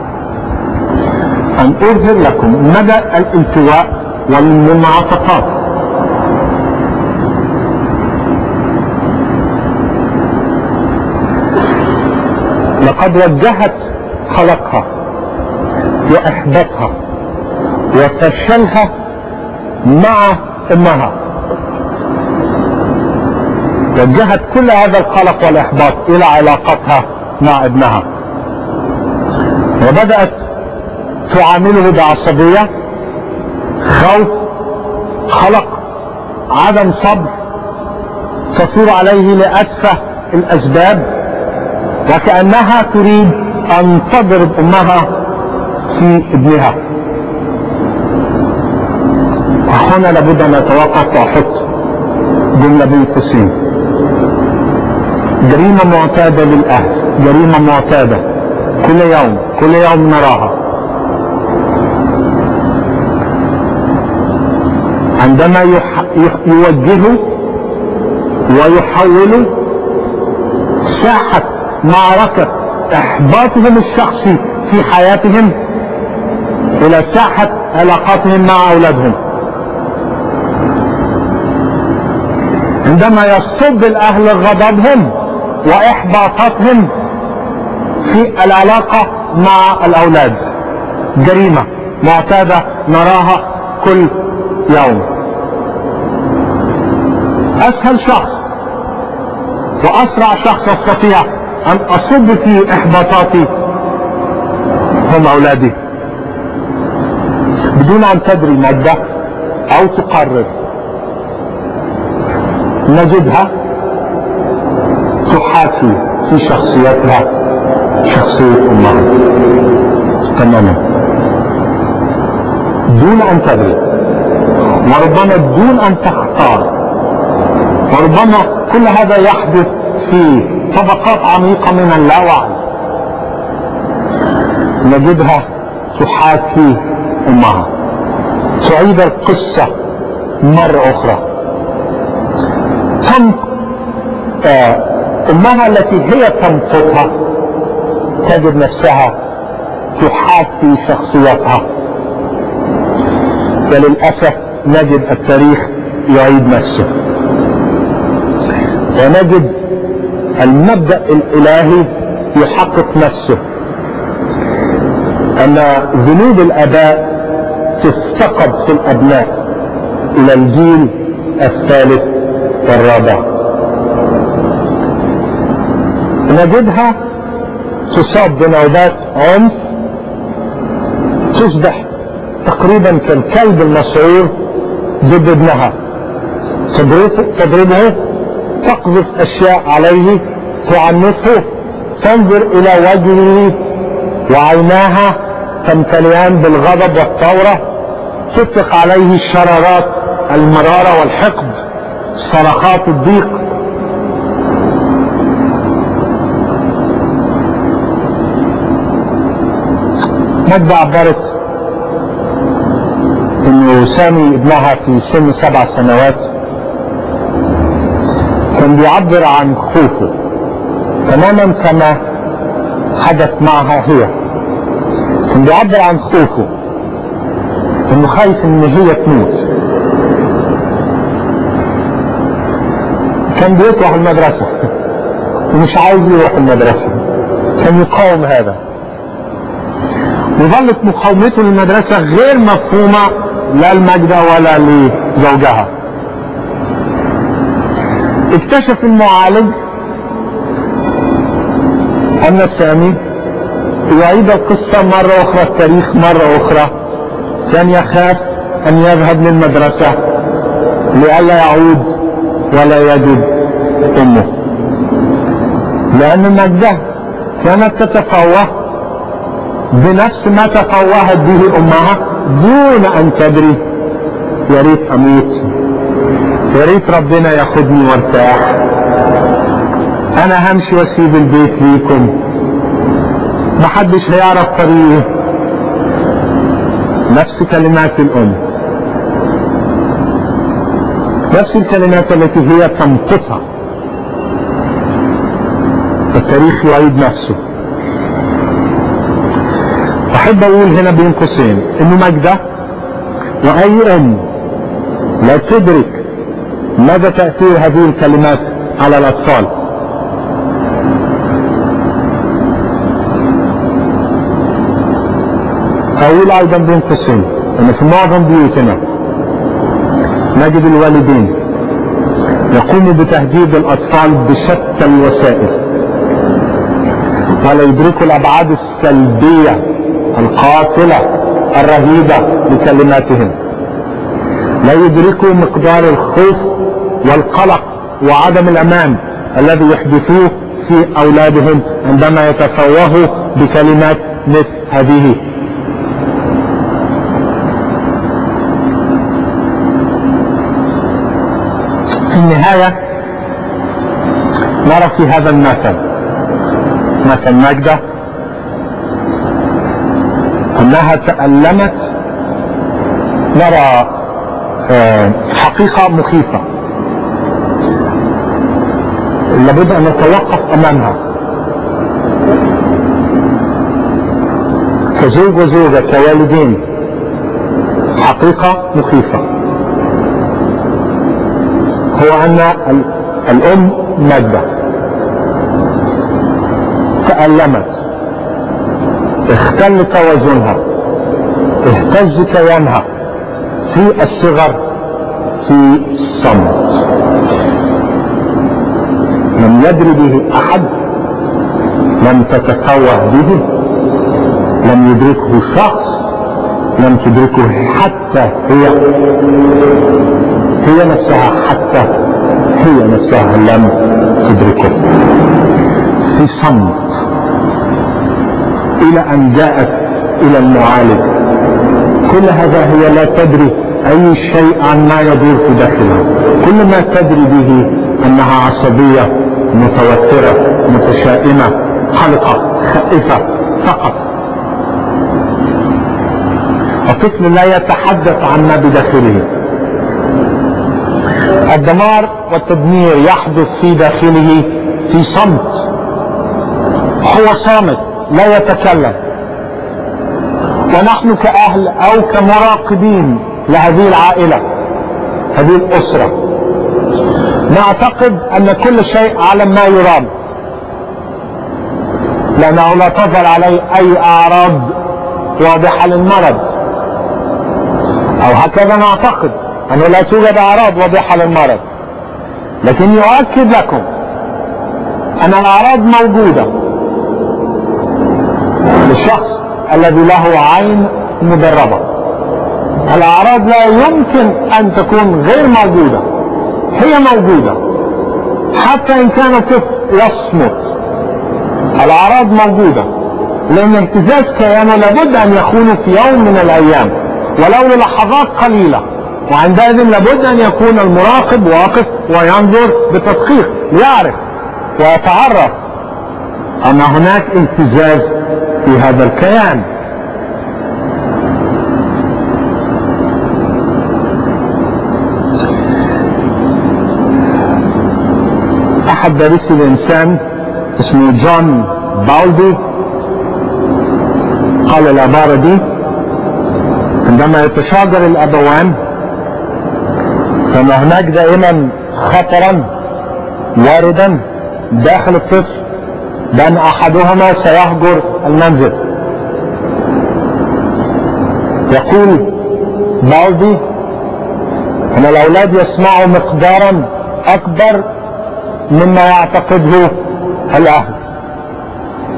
Speaker 1: أن أظهر لكم مدى الالتواء والمنعطفات لقد وجهت خلقها وإحبطها وفشلها مع أمها وجهت كل هذا القلق والإحباط إلى علاقتها مع ابنها وبدأت تعامله بعصبية خوف قلق عدم صبر تصير عليه لأتفه الأسباب وكأنها تريد أن تضرب أمها في ابنها وهنا لابد أن نتوقف وأحط جملة بين قوسين جريمة معتادة للأهل جريمة معتادة كل يوم كل يوم نراها عندما يح... يح... يوجهوا ويحولوا ساحة معركة إحباطهم الشخصي في حياتهم إلى ساحة علاقاتهم مع أولادهم عندما يصب الأهل غضبهم وإحباطاتهم في العلاقة مع الأولاد جريمة معتادة نراها كل يوم أسهل شخص وأسرع شخص أستطيع أن أصب في إحباطاتي هم أولادي بدون أن تدري مادة أو تقرر نجدها تحاكي في شخصيتها شخصية أمها تماما دون أن تدري وربما دون أن تختار وربما كل هذا يحدث في طبقات عميقة من اللاوعي نجدها تحاكي أمها تعيد القصة مرة أخرى تم آه أمها التي هي تمقتها تجد نفسها تحاكي شخصيتها وللأسف نجد التاريخ يعيد نفسه ونجد المبدأ الإلهي يحقق نفسه أن ذنوب الآباء تفتقد في الأبناء إلى الجيل الثالث والرابع نجدها تصاب بنوبات عنف تصبح تقريبا كالكلب المسعور ضد ابنها تضربه تقذف اشياء عليه تعنفه تنظر الى وجهه وعيناها تمتلئان بالغضب والثورة تطلق عليه الشرارات المرارة والحقد صرخات الضيق مجد عبرت انه سامي ابنها في سن سبع سنوات كان بيعبر عن خوفه تماما كما حدث معها هي كان بيعبر عن خوفه انه خايف ان هي تموت كان بيكره المدرسة ومش عايز يروح المدرسة كان يقاوم هذا وظلت مقاومته للمدرسة غير مفهومة لا لمجدة ولا لزوجها اكتشف المعالج أن السامي يعيد القصة مرة أخرى التاريخ مرة أخرى كان يخاف أن يذهب للمدرسة لئلا يعود ولا يجد أمه لأن مجده كانت تتفوه بنفس ما تفوهت به أمها دون أن تدري يا ريت أموت يا ريت ربنا ياخدني وارتاح أنا همشي وأسيب البيت ليكم محدش هيعرف طريقي نفس كلمات الأم نفس الكلمات التي هي تنطقها التاريخ يعيد نفسه أحب أقول هنا بين قوسين إنه مجدة وأي أم لا تدرك مدى تأثير هذه الكلمات على الأطفال أقول أيضا بين قوسين أن في معظم بيوتنا نجد الوالدين يقوموا بتهديد الأطفال بشتى الوسائل ولا يدركوا الأبعاد السلبية القاتلة الرهيبة لكلماتهم لا يدركوا مقدار الخوف والقلق وعدم الأمان الذي يحدثوه في أولادهم عندما يتفوهوا بكلمات مثل هذه في النهاية نرى في هذا المثل مثل ماجدة أنها تألمت نرى حقيقة مخيفة لابد أن نتوقف أمامها كزوج وزوجة كوالدين حقيقة مخيفة هو أن الأم مادة تألمت اختل توازنها اهتز كيانها في الصغر في الصمت لم يدري به احد لم تتفوه به لم يدركه شخص لم تدركه حتى هي هي نفسها حتى هي نفسها لم تدركه في صمت الى ان جاءت الى المعالج كل هذا هي لا تدري اي شيء عن ما يدور في داخلها كل ما تدري به انها عصبية متوترة متشائمة قلقة خائفة فقط الطفل لا يتحدث عن ما بداخله الدمار والتدمير يحدث في داخله في صمت هو صامت لا يتكلم ونحن كأهل أو كمراقبين لهذه العائلة هذه الأسرة نعتقد أن كل شيء على ما يرام لأنه لا تظهر عليه أي أعراض واضحة للمرض أو هكذا نعتقد أنه لا توجد أعراض واضحة للمرض لكن يؤكد لكم أن الأعراض موجودة للشخص الذي له عين مدربة الأعراض لا يمكن أن تكون غير موجودة هي موجودة حتى إن كان الطفل يصمت الأعراض موجودة لأن اهتزاز كيانه لابد أن يكون في يوم من الأيام ولو للحظات قليلة وعندئذ لابد أن يكون المراقب واقف وينظر بتدقيق ليعرف ويتعرف أن هناك اهتزاز في هذا الكيان احد دارسي الانسان اسمه جون باولدي قال العبارة دي عندما يتشاجر الابوان فان هناك دائما خطرا واردا داخل الطفل بان احدهما سيهجر المنزل يقول باولدي ان الاولاد يسمعوا مقدارا اكبر مما يعتقده الاهل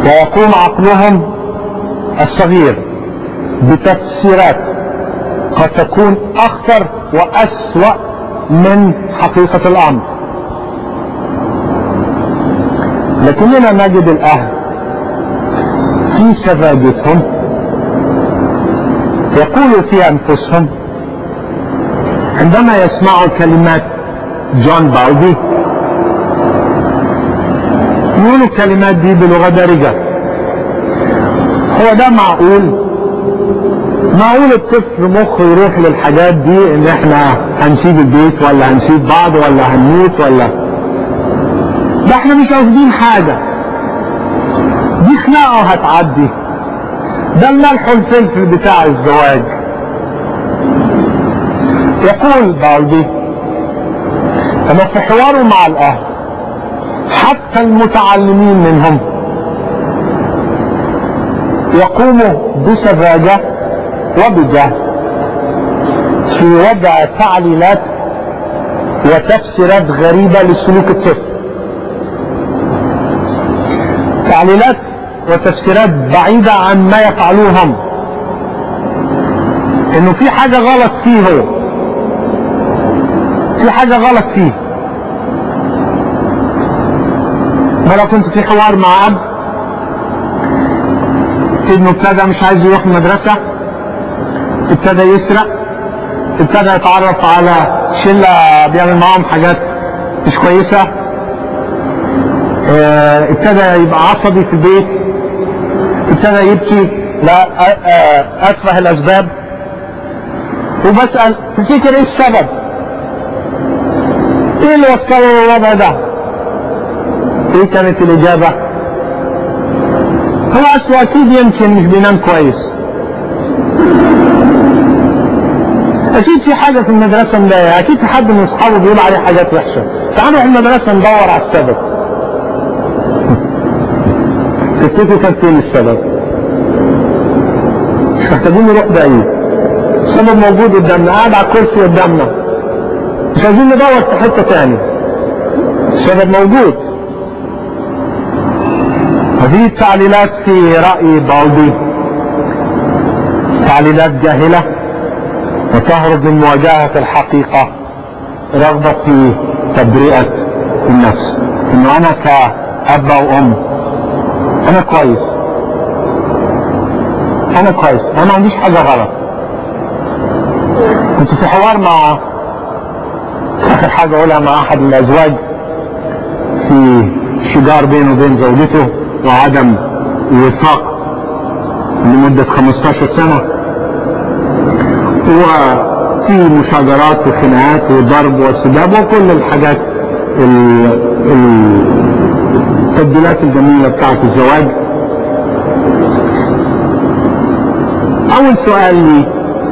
Speaker 1: ويقوم عقلهم الصغير بتفسيرات قد تكون أخطر وأسوأ من حقيقة الأمر لكننا نجد الأهل في سذاجتهم يقولوا في أنفسهم عندما يسمعوا كلمات جون باودي يقولوا الكلمات دي بلغة دارجة هو ده معقول معقول الطفل مخه يروح للحاجات دي ان احنا هنسيب البيت ولا هنسيب بعض ولا هنموت ولا ده احنا مش قاصدين حاجة دي خناقة هتعدي ده الملح والفلفل بتاع الزواج يقول باودي أنا في حواره مع الأهل حتى المتعلمين منهم يقوموا بسذاجة وبجهل في وضع تعليلات وتفسيرات غريبة لسلوك الطفل تعليلات وتفسيرات بعيدة عن ما يفعلوه هم انه في حاجة غلط فيه هو في حاجة غلط فيه مرة كنت في حوار مع أب ابنه ابتدى مش عايز يروح المدرسة ابتدى يسرق ابتدى يتعرف على شلة بيعمل معاهم حاجات مش كويسة اه ابتدى يبقى عصبي في البيت ابتدى يبكي لا أتفه الأسباب وبسأل تفتكر ايه السبب؟ ايه اللي وصله للوضع ده؟ ايه كانت الإجابة؟ هو أصله أكيد يمكن مش بينام كويس أكيد في حاجة في المدرسة مضايقة أكيد في حد من أصحابه بيقول عليه حاجات وحشة تعالوا نروح المدرسة ندور على السبب تفتكروا كان فين السبب؟ مش محتاجين نروح بعيد السبب موجود قدامنا قاعد على الكرسي قدامنا مش عايزين ندور في حتة تاني السبب موجود هذه التعليلات في رأي بالدي تعليلات جاهلة وتهرب من مواجهة الحقيقة رغبة في تبرئة النفس انه انا كأب او ام انا كويس انا كويس انا ما عنديش حاجة غلط كنت في حوار مع اخر حاجة اقولها مع احد الازواج في شجار بينه وبين زوجته وعدم وفاق لمدة 15 سنة وفي مشاجرات وخناقات وضرب وسباب وكل الحاجات التبديلات الجميلة بتاعت الزواج أول سؤال لي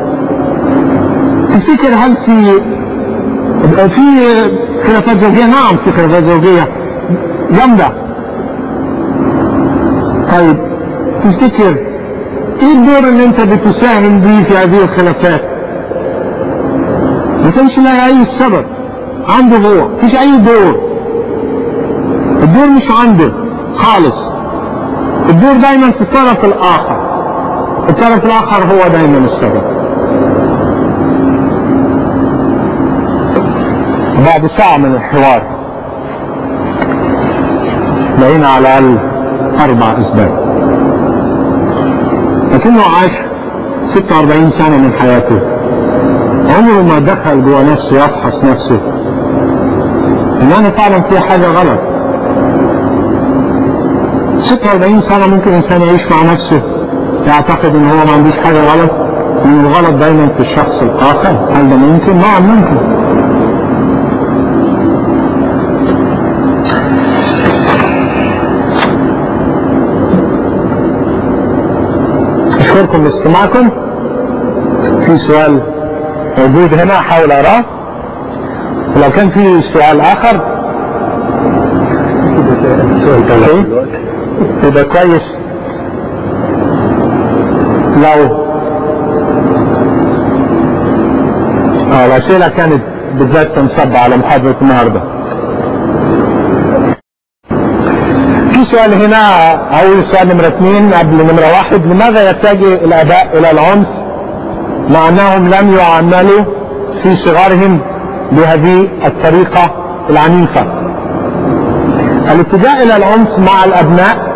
Speaker 1: تفتكر هل في في خلافات زوجية؟ نعم في خلافات زوجية جامدة طيب تفتكر ايه الدور اللي انت بتساهم بيه في هذه الخلافات ما كانش لها اي سبب عنده هو مفيش اي دور الدور مش عنده خالص الدور دايما في الطرف الاخر الطرف الاخر هو دايما السبب بعد ساعة من الحوار لقينا على الأقل أربع أسباب لكنه عاش 46 سنة من حياته عمره ما دخل جوه نفسه يفحص نفسه إن أنا فعلا في حاجة غلط 46 سنة ممكن إنسان يعيش مع نفسه يعتقد إن هو ما عندوش حاجة غلط إن الغلط دايما في الشخص الآخر هل ده ممكن؟ نعم ممكن أشكركم لاستماعكم في سؤال موجود هنا أحاول أراه ولو كان في سؤال آخر يبقى كويس لو آه الأسئلة كانت بالذات تنصب على محاضرة النهاردة في في سؤال هنا أول سؤال نمرة اثنين قبل نمرة واحد لماذا يتجه الآباء إلى العنف مع أنهم لم يعاملوا في صغارهم بهذه الطريقة العنيفة الاتجاه إلى العنف مع الأبناء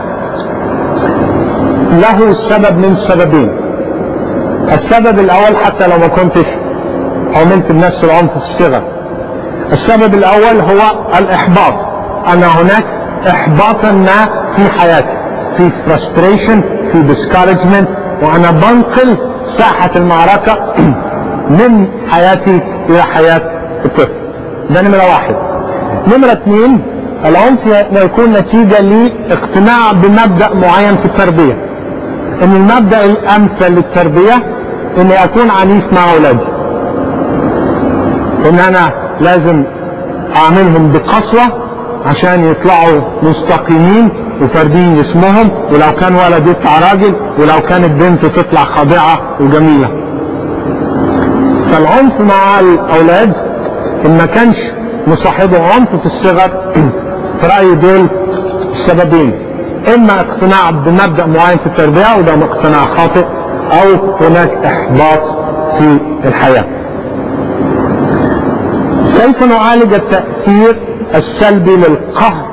Speaker 1: له سبب من سببين السبب الأول حتى لو ما كنتش عملت بنفس العنف في الصغر السبب الأول هو الإحباط أن هناك إحباطا ما في حياتي في frustration في discouragement وأنا بنقل ساحة المعركة من حياتي إلى حياة الطفل ده نمرة واحد نمرة اثنين العنف يكون نتيجة لاقتناع بمبدأ معين في التربية ان المبدأ الامثل للتربية اني اكون عنيف مع اولادي ان انا لازم اعملهم بقسوة عشان يطلعوا مستقيمين وفاردين جسمهم ولو كان ولد يطلع راجل ولو كانت بنت تطلع خاضعة وجميلة فالعنف مع الاولاد ان ما كانش مصاحبه عنف في الصغر في رأيي دول السببين اما اقتناع بمبدأ معين في التربية وده اقتناع خاطئ او هناك احباط في الحياة كيف نعالج التأثير السلبي للقهر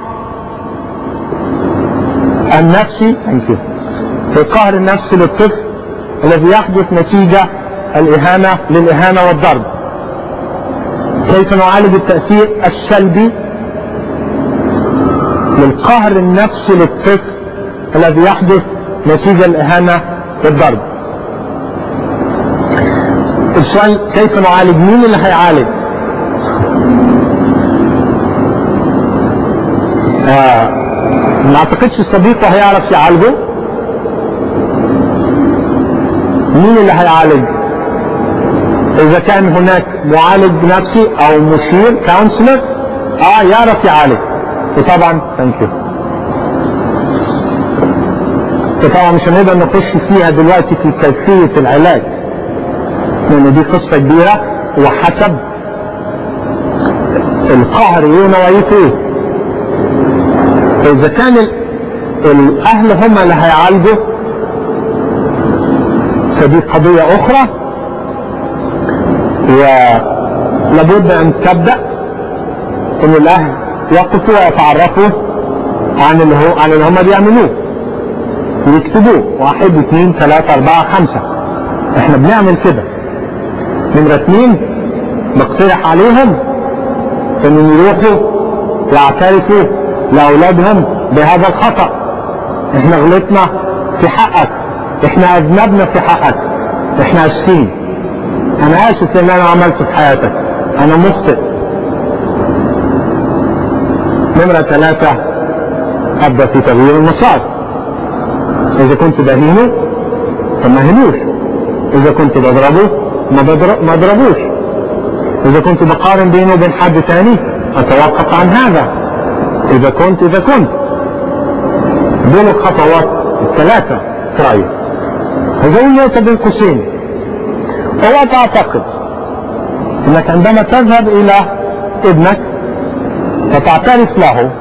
Speaker 1: النفسي القهر النفسي للطفل الذي يحدث نتيجة الإهانة للإهانة والضرب كيف نعالج التأثير السلبي للقهر النفسي للطفل الذي يحدث نتيجة الإهانة والضرب السؤال كيف نعالج مين اللي هيعالج آه ما اعتقدش صديقه هيعرف يعالجه مين اللي هيعالج اذا كان هناك معالج نفسي او مشير كونسلر اه يعرف يعالج وطبعا ثانك يو طبعا مش هنقدر نخش فيها دلوقتي في كيفية العلاج لان دي قصة كبيرة وحسب القهر ايه ونوعيته ايه اذا كان الاهل هم اللي هيعالجوا فدي قضية اخرى ولابد ان تبدأ ان الاهل يقفوا ويتعرفوا عن اللي هو عن اللي هم بيعملوه ويكتبوه واحد اثنين ثلاثة أربعة خمسة احنا بنعمل كده نمرة اثنين بقترح عليهم انهم يروحوا يعترفوا لأولادهم بهذا الخطأ احنا غلطنا في حقك احنا اذنبنا في حقك احنا اسفين انا اسف ان انا عملت في حياتك انا مخطئ نمرة ثلاثة ابدأ في تغيير المسار اذا كنت بهينه فما هنوش اذا كنت بضربه ما, بضرب ما اضربوش اذا كنت بقارن بينه وبين حد تاني اتوقف عن هذا اذا كنت اذا كنت دول الخطوات الثلاثة في رأيي هذه النقطة بين قوسين اوعى تعتقد انك عندما تذهب الى ابنك وتعترف له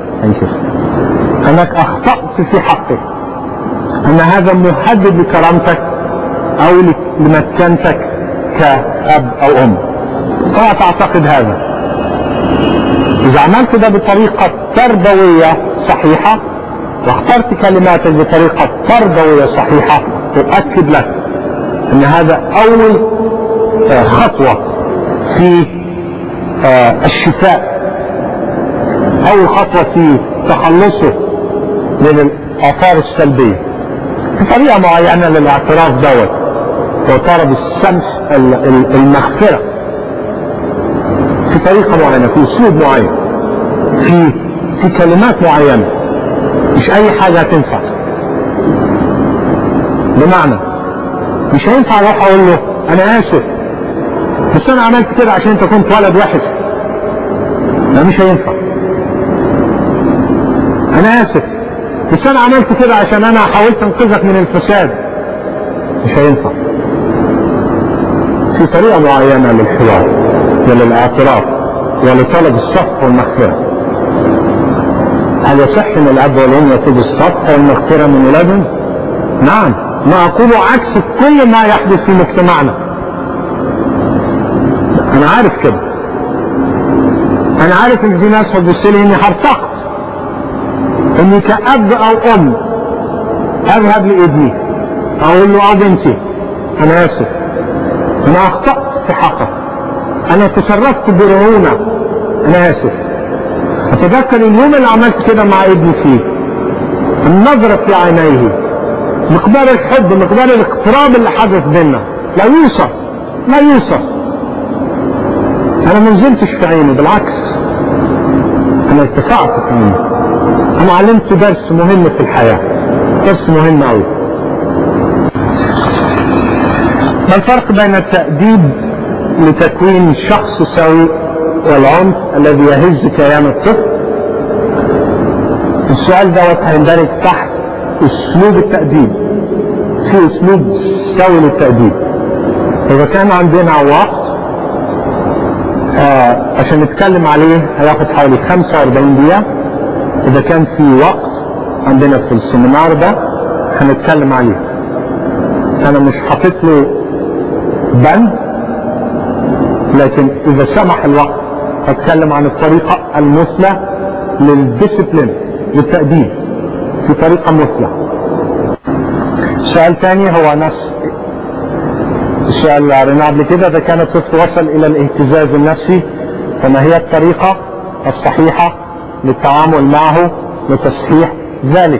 Speaker 1: انك اخطأت في حقه ان هذا مهدد لكرامتك او لمكانتك كأب او ام اوعى تعتقد هذا اذا عملت ده بطريقة تربوية صحيحة واخترت كلماتك بطريقة تربوية صحيحة أؤكد لك أن هذا أول خطوة في الشفاء أول خطوة في تخلصه من الآثار السلبية في طريقة معينة للاعتراف دوت وطلب السمح المغفرة في طريقة معينة في أسلوب معين في في كلمات معينة مش اي حاجة هتنفع بمعنى مش هينفع اروح اقول له انا اسف بس انا عملت كده عشان انت كنت ولد وحش ده مش هينفع انا اسف بس انا عملت كده عشان انا حاولت انقذك من الفساد مش هينفع في طريقة معينة للحوار وللاعتراف ولطلب الصف والمغفرة هل يصح ان الاب والام يطلبوا الصفح والمغفره من اولادهم؟ نعم ما اقوله عكس كل ما يحدث في مجتمعنا انا عارف كده انا عارف ان في ناس هتبص لي اني هرتقط اني كاب او ام اذهب لابني اقول له اه بنتي انا اسف انا اخطات في حقك انا تصرفت برعونه انا اسف اتذكر اليوم اللي عملت كده مع ابني فيه النظرة في عينيه مقدار الحب مقدار الاقتراب اللي حدث بينا لا يوصف لا يوصف انا ما نزلتش في عينه بالعكس انا ارتفعت في عينه انا علمت درس مهم في الحياة درس مهم قوي ما الفرق بين التأديب لتكوين شخص سوي والعنف الذي يهز كيان الطفل السؤال دوت هيندرج تحت اسلوب التأديب في اسلوب سوي للتأديب اذا كان عندنا وقت آه عشان نتكلم عليه هياخد حوالي 45 دقيقة اذا كان في وقت عندنا في السيمينار ده هنتكلم عليه انا مش حاطط له بند لكن اذا سمح الوقت هتكلم عن الطريقة المثلى للديسبلين للتأديب في طريقة مثلى سؤال تاني هو نفس السؤال اللي قريناه قبل كده اذا كان الطفل وصل الى الاهتزاز النفسي فما هي الطريقة الصحيحة للتعامل معه لتصحيح ذلك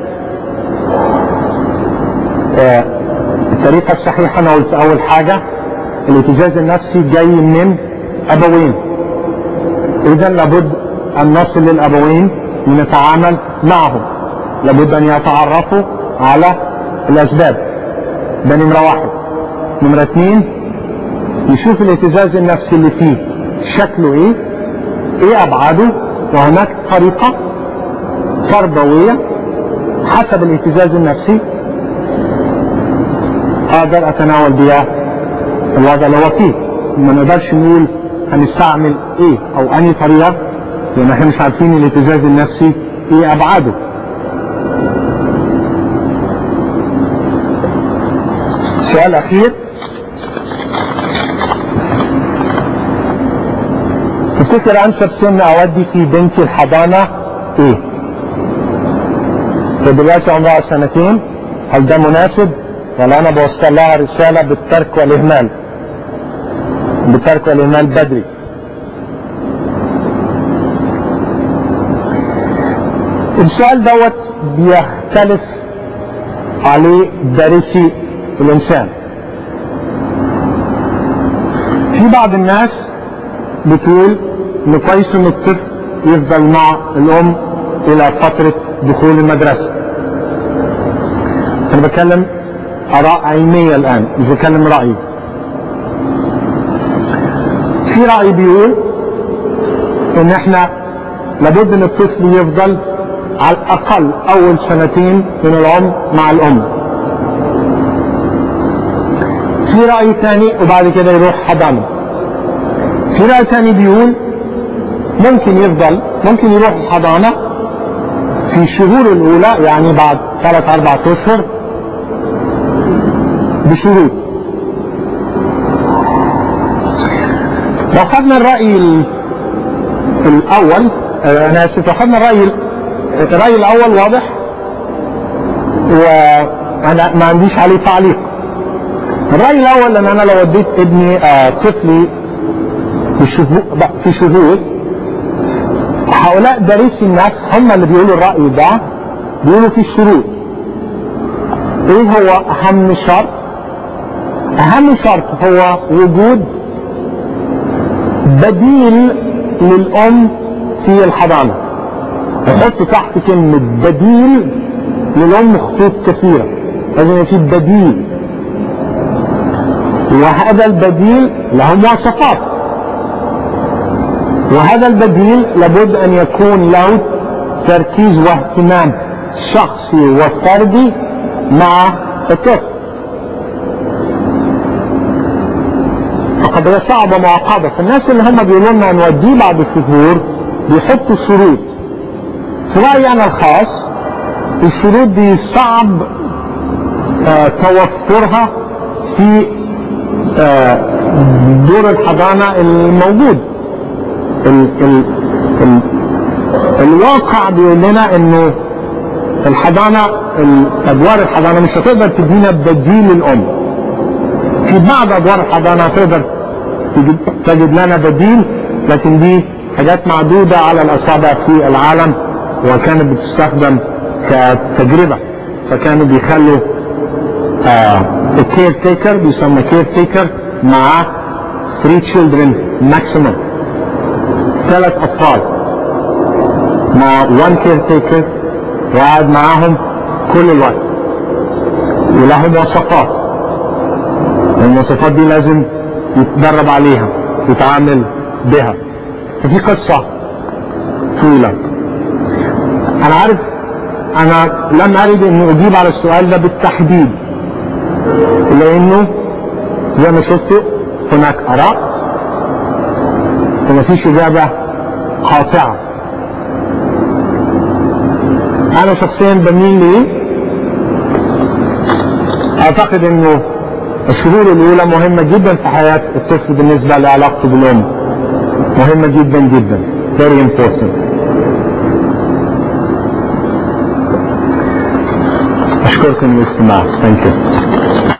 Speaker 1: آه الطريقة الصحيحة انا قلت اول حاجة الاهتزاز النفسي جاي من ابوين اذا لابد ان نصل للابوين لنتعامل معهم لابد ان يتعرفوا على الاسباب ده نمرة واحد نمرة اثنين نشوف الاهتزاز النفسي اللي فيه شكله ايه ايه ابعاده وهناك طريقة تربوية حسب الاهتزاز النفسي اقدر اتناول بها الوضع اللي هو فيه ما نقدرش نقول هنستعمل ايه او انهي طريقه لان احنا مش عارفين الاهتزاز النفسي ايه ابعاده سؤال اخير تفتكر انسب سن اودي في بنتي الحضانه ايه؟ دلوقتي عمرها سنتين هل ده مناسب ولا انا بوصل لها رساله بالترك والاهمال بالترك والاهمال بدري السؤال دوت بيختلف عليه دارسي الانسان في بعض الناس بتقول انه كويس ان الطفل يفضل مع الام الى فتره دخول المدرسه انا بتكلم اراء علميه الان مش بتكلم رايي في راي بيقول ان احنا لابد ان الطفل يفضل على الاقل اول سنتين من العمر مع الام في راي ثاني وبعد كده يروح حضانه في راي ثاني بيقول ممكن يفضل ممكن يروح الحضانه في الشهور الاولى يعني بعد ثلاث اربع اشهر بشروط لو خدنا الرأي الأول أنا آسف لو خدنا الرأي الرأي الأول واضح وأنا ما عنديش عليه تعليق الرأي الأول أن أنا لو وديت ابني آه طفلي في شهور في شهور هؤلاء دارسي النفس هم اللي بيقولوا الرأي ده بيقولوا في الشروط ايه هو اهم شرط اهم شرط هو وجود بديل للام في الحضانة نحط تحت كلمة بديل للام خطوط كثيرة لازم يبقى في بديل وهذا البديل له مواصفات وهذا البديل لابد ان يكون له تركيز واهتمام شخصي وفردي مع الطفل فقد هي صعبة معقدة فالناس اللي هم بيقولوا لنا نوديه بعد شهور بيحطوا شروط في رأيي أنا الخاص الشروط دي صعب آه توفرها في آه دور الحضانة الموجود ال ال ال الواقع بيقول لنا انه الحضانة ادوار الحضانة مش هتقدر تدينا بديل للام في بعض ادوار الحضانة تقدر تجد لنا بديل لكن دي حاجات معدودة على الاصابع في العالم وكانت بتستخدم كتجربة فكانوا بيخلوا الكير تيكر بيسمى كير تيكر مع 3 children maximum ثلاث اطفال مع 1 كير تيكر وقعد معاهم كل الوقت وله مواصفات المواصفات دي لازم يتدرب عليها يتعامل بها ففي قصة طويلة أنا عارف أنا لم أرد أن أجيب على السؤال ده بالتحديد لأنه زي ما شفتوا هناك آراء ومفيش إجابة قاطعة أنا شخصيا بميل لإيه؟ أعتقد أنه الشهور الأولى مهمة جدا في حياة الطفل بالنسبة لعلاقته بالأم مهمة جدا جدا very important أشكركم للاستماع thank you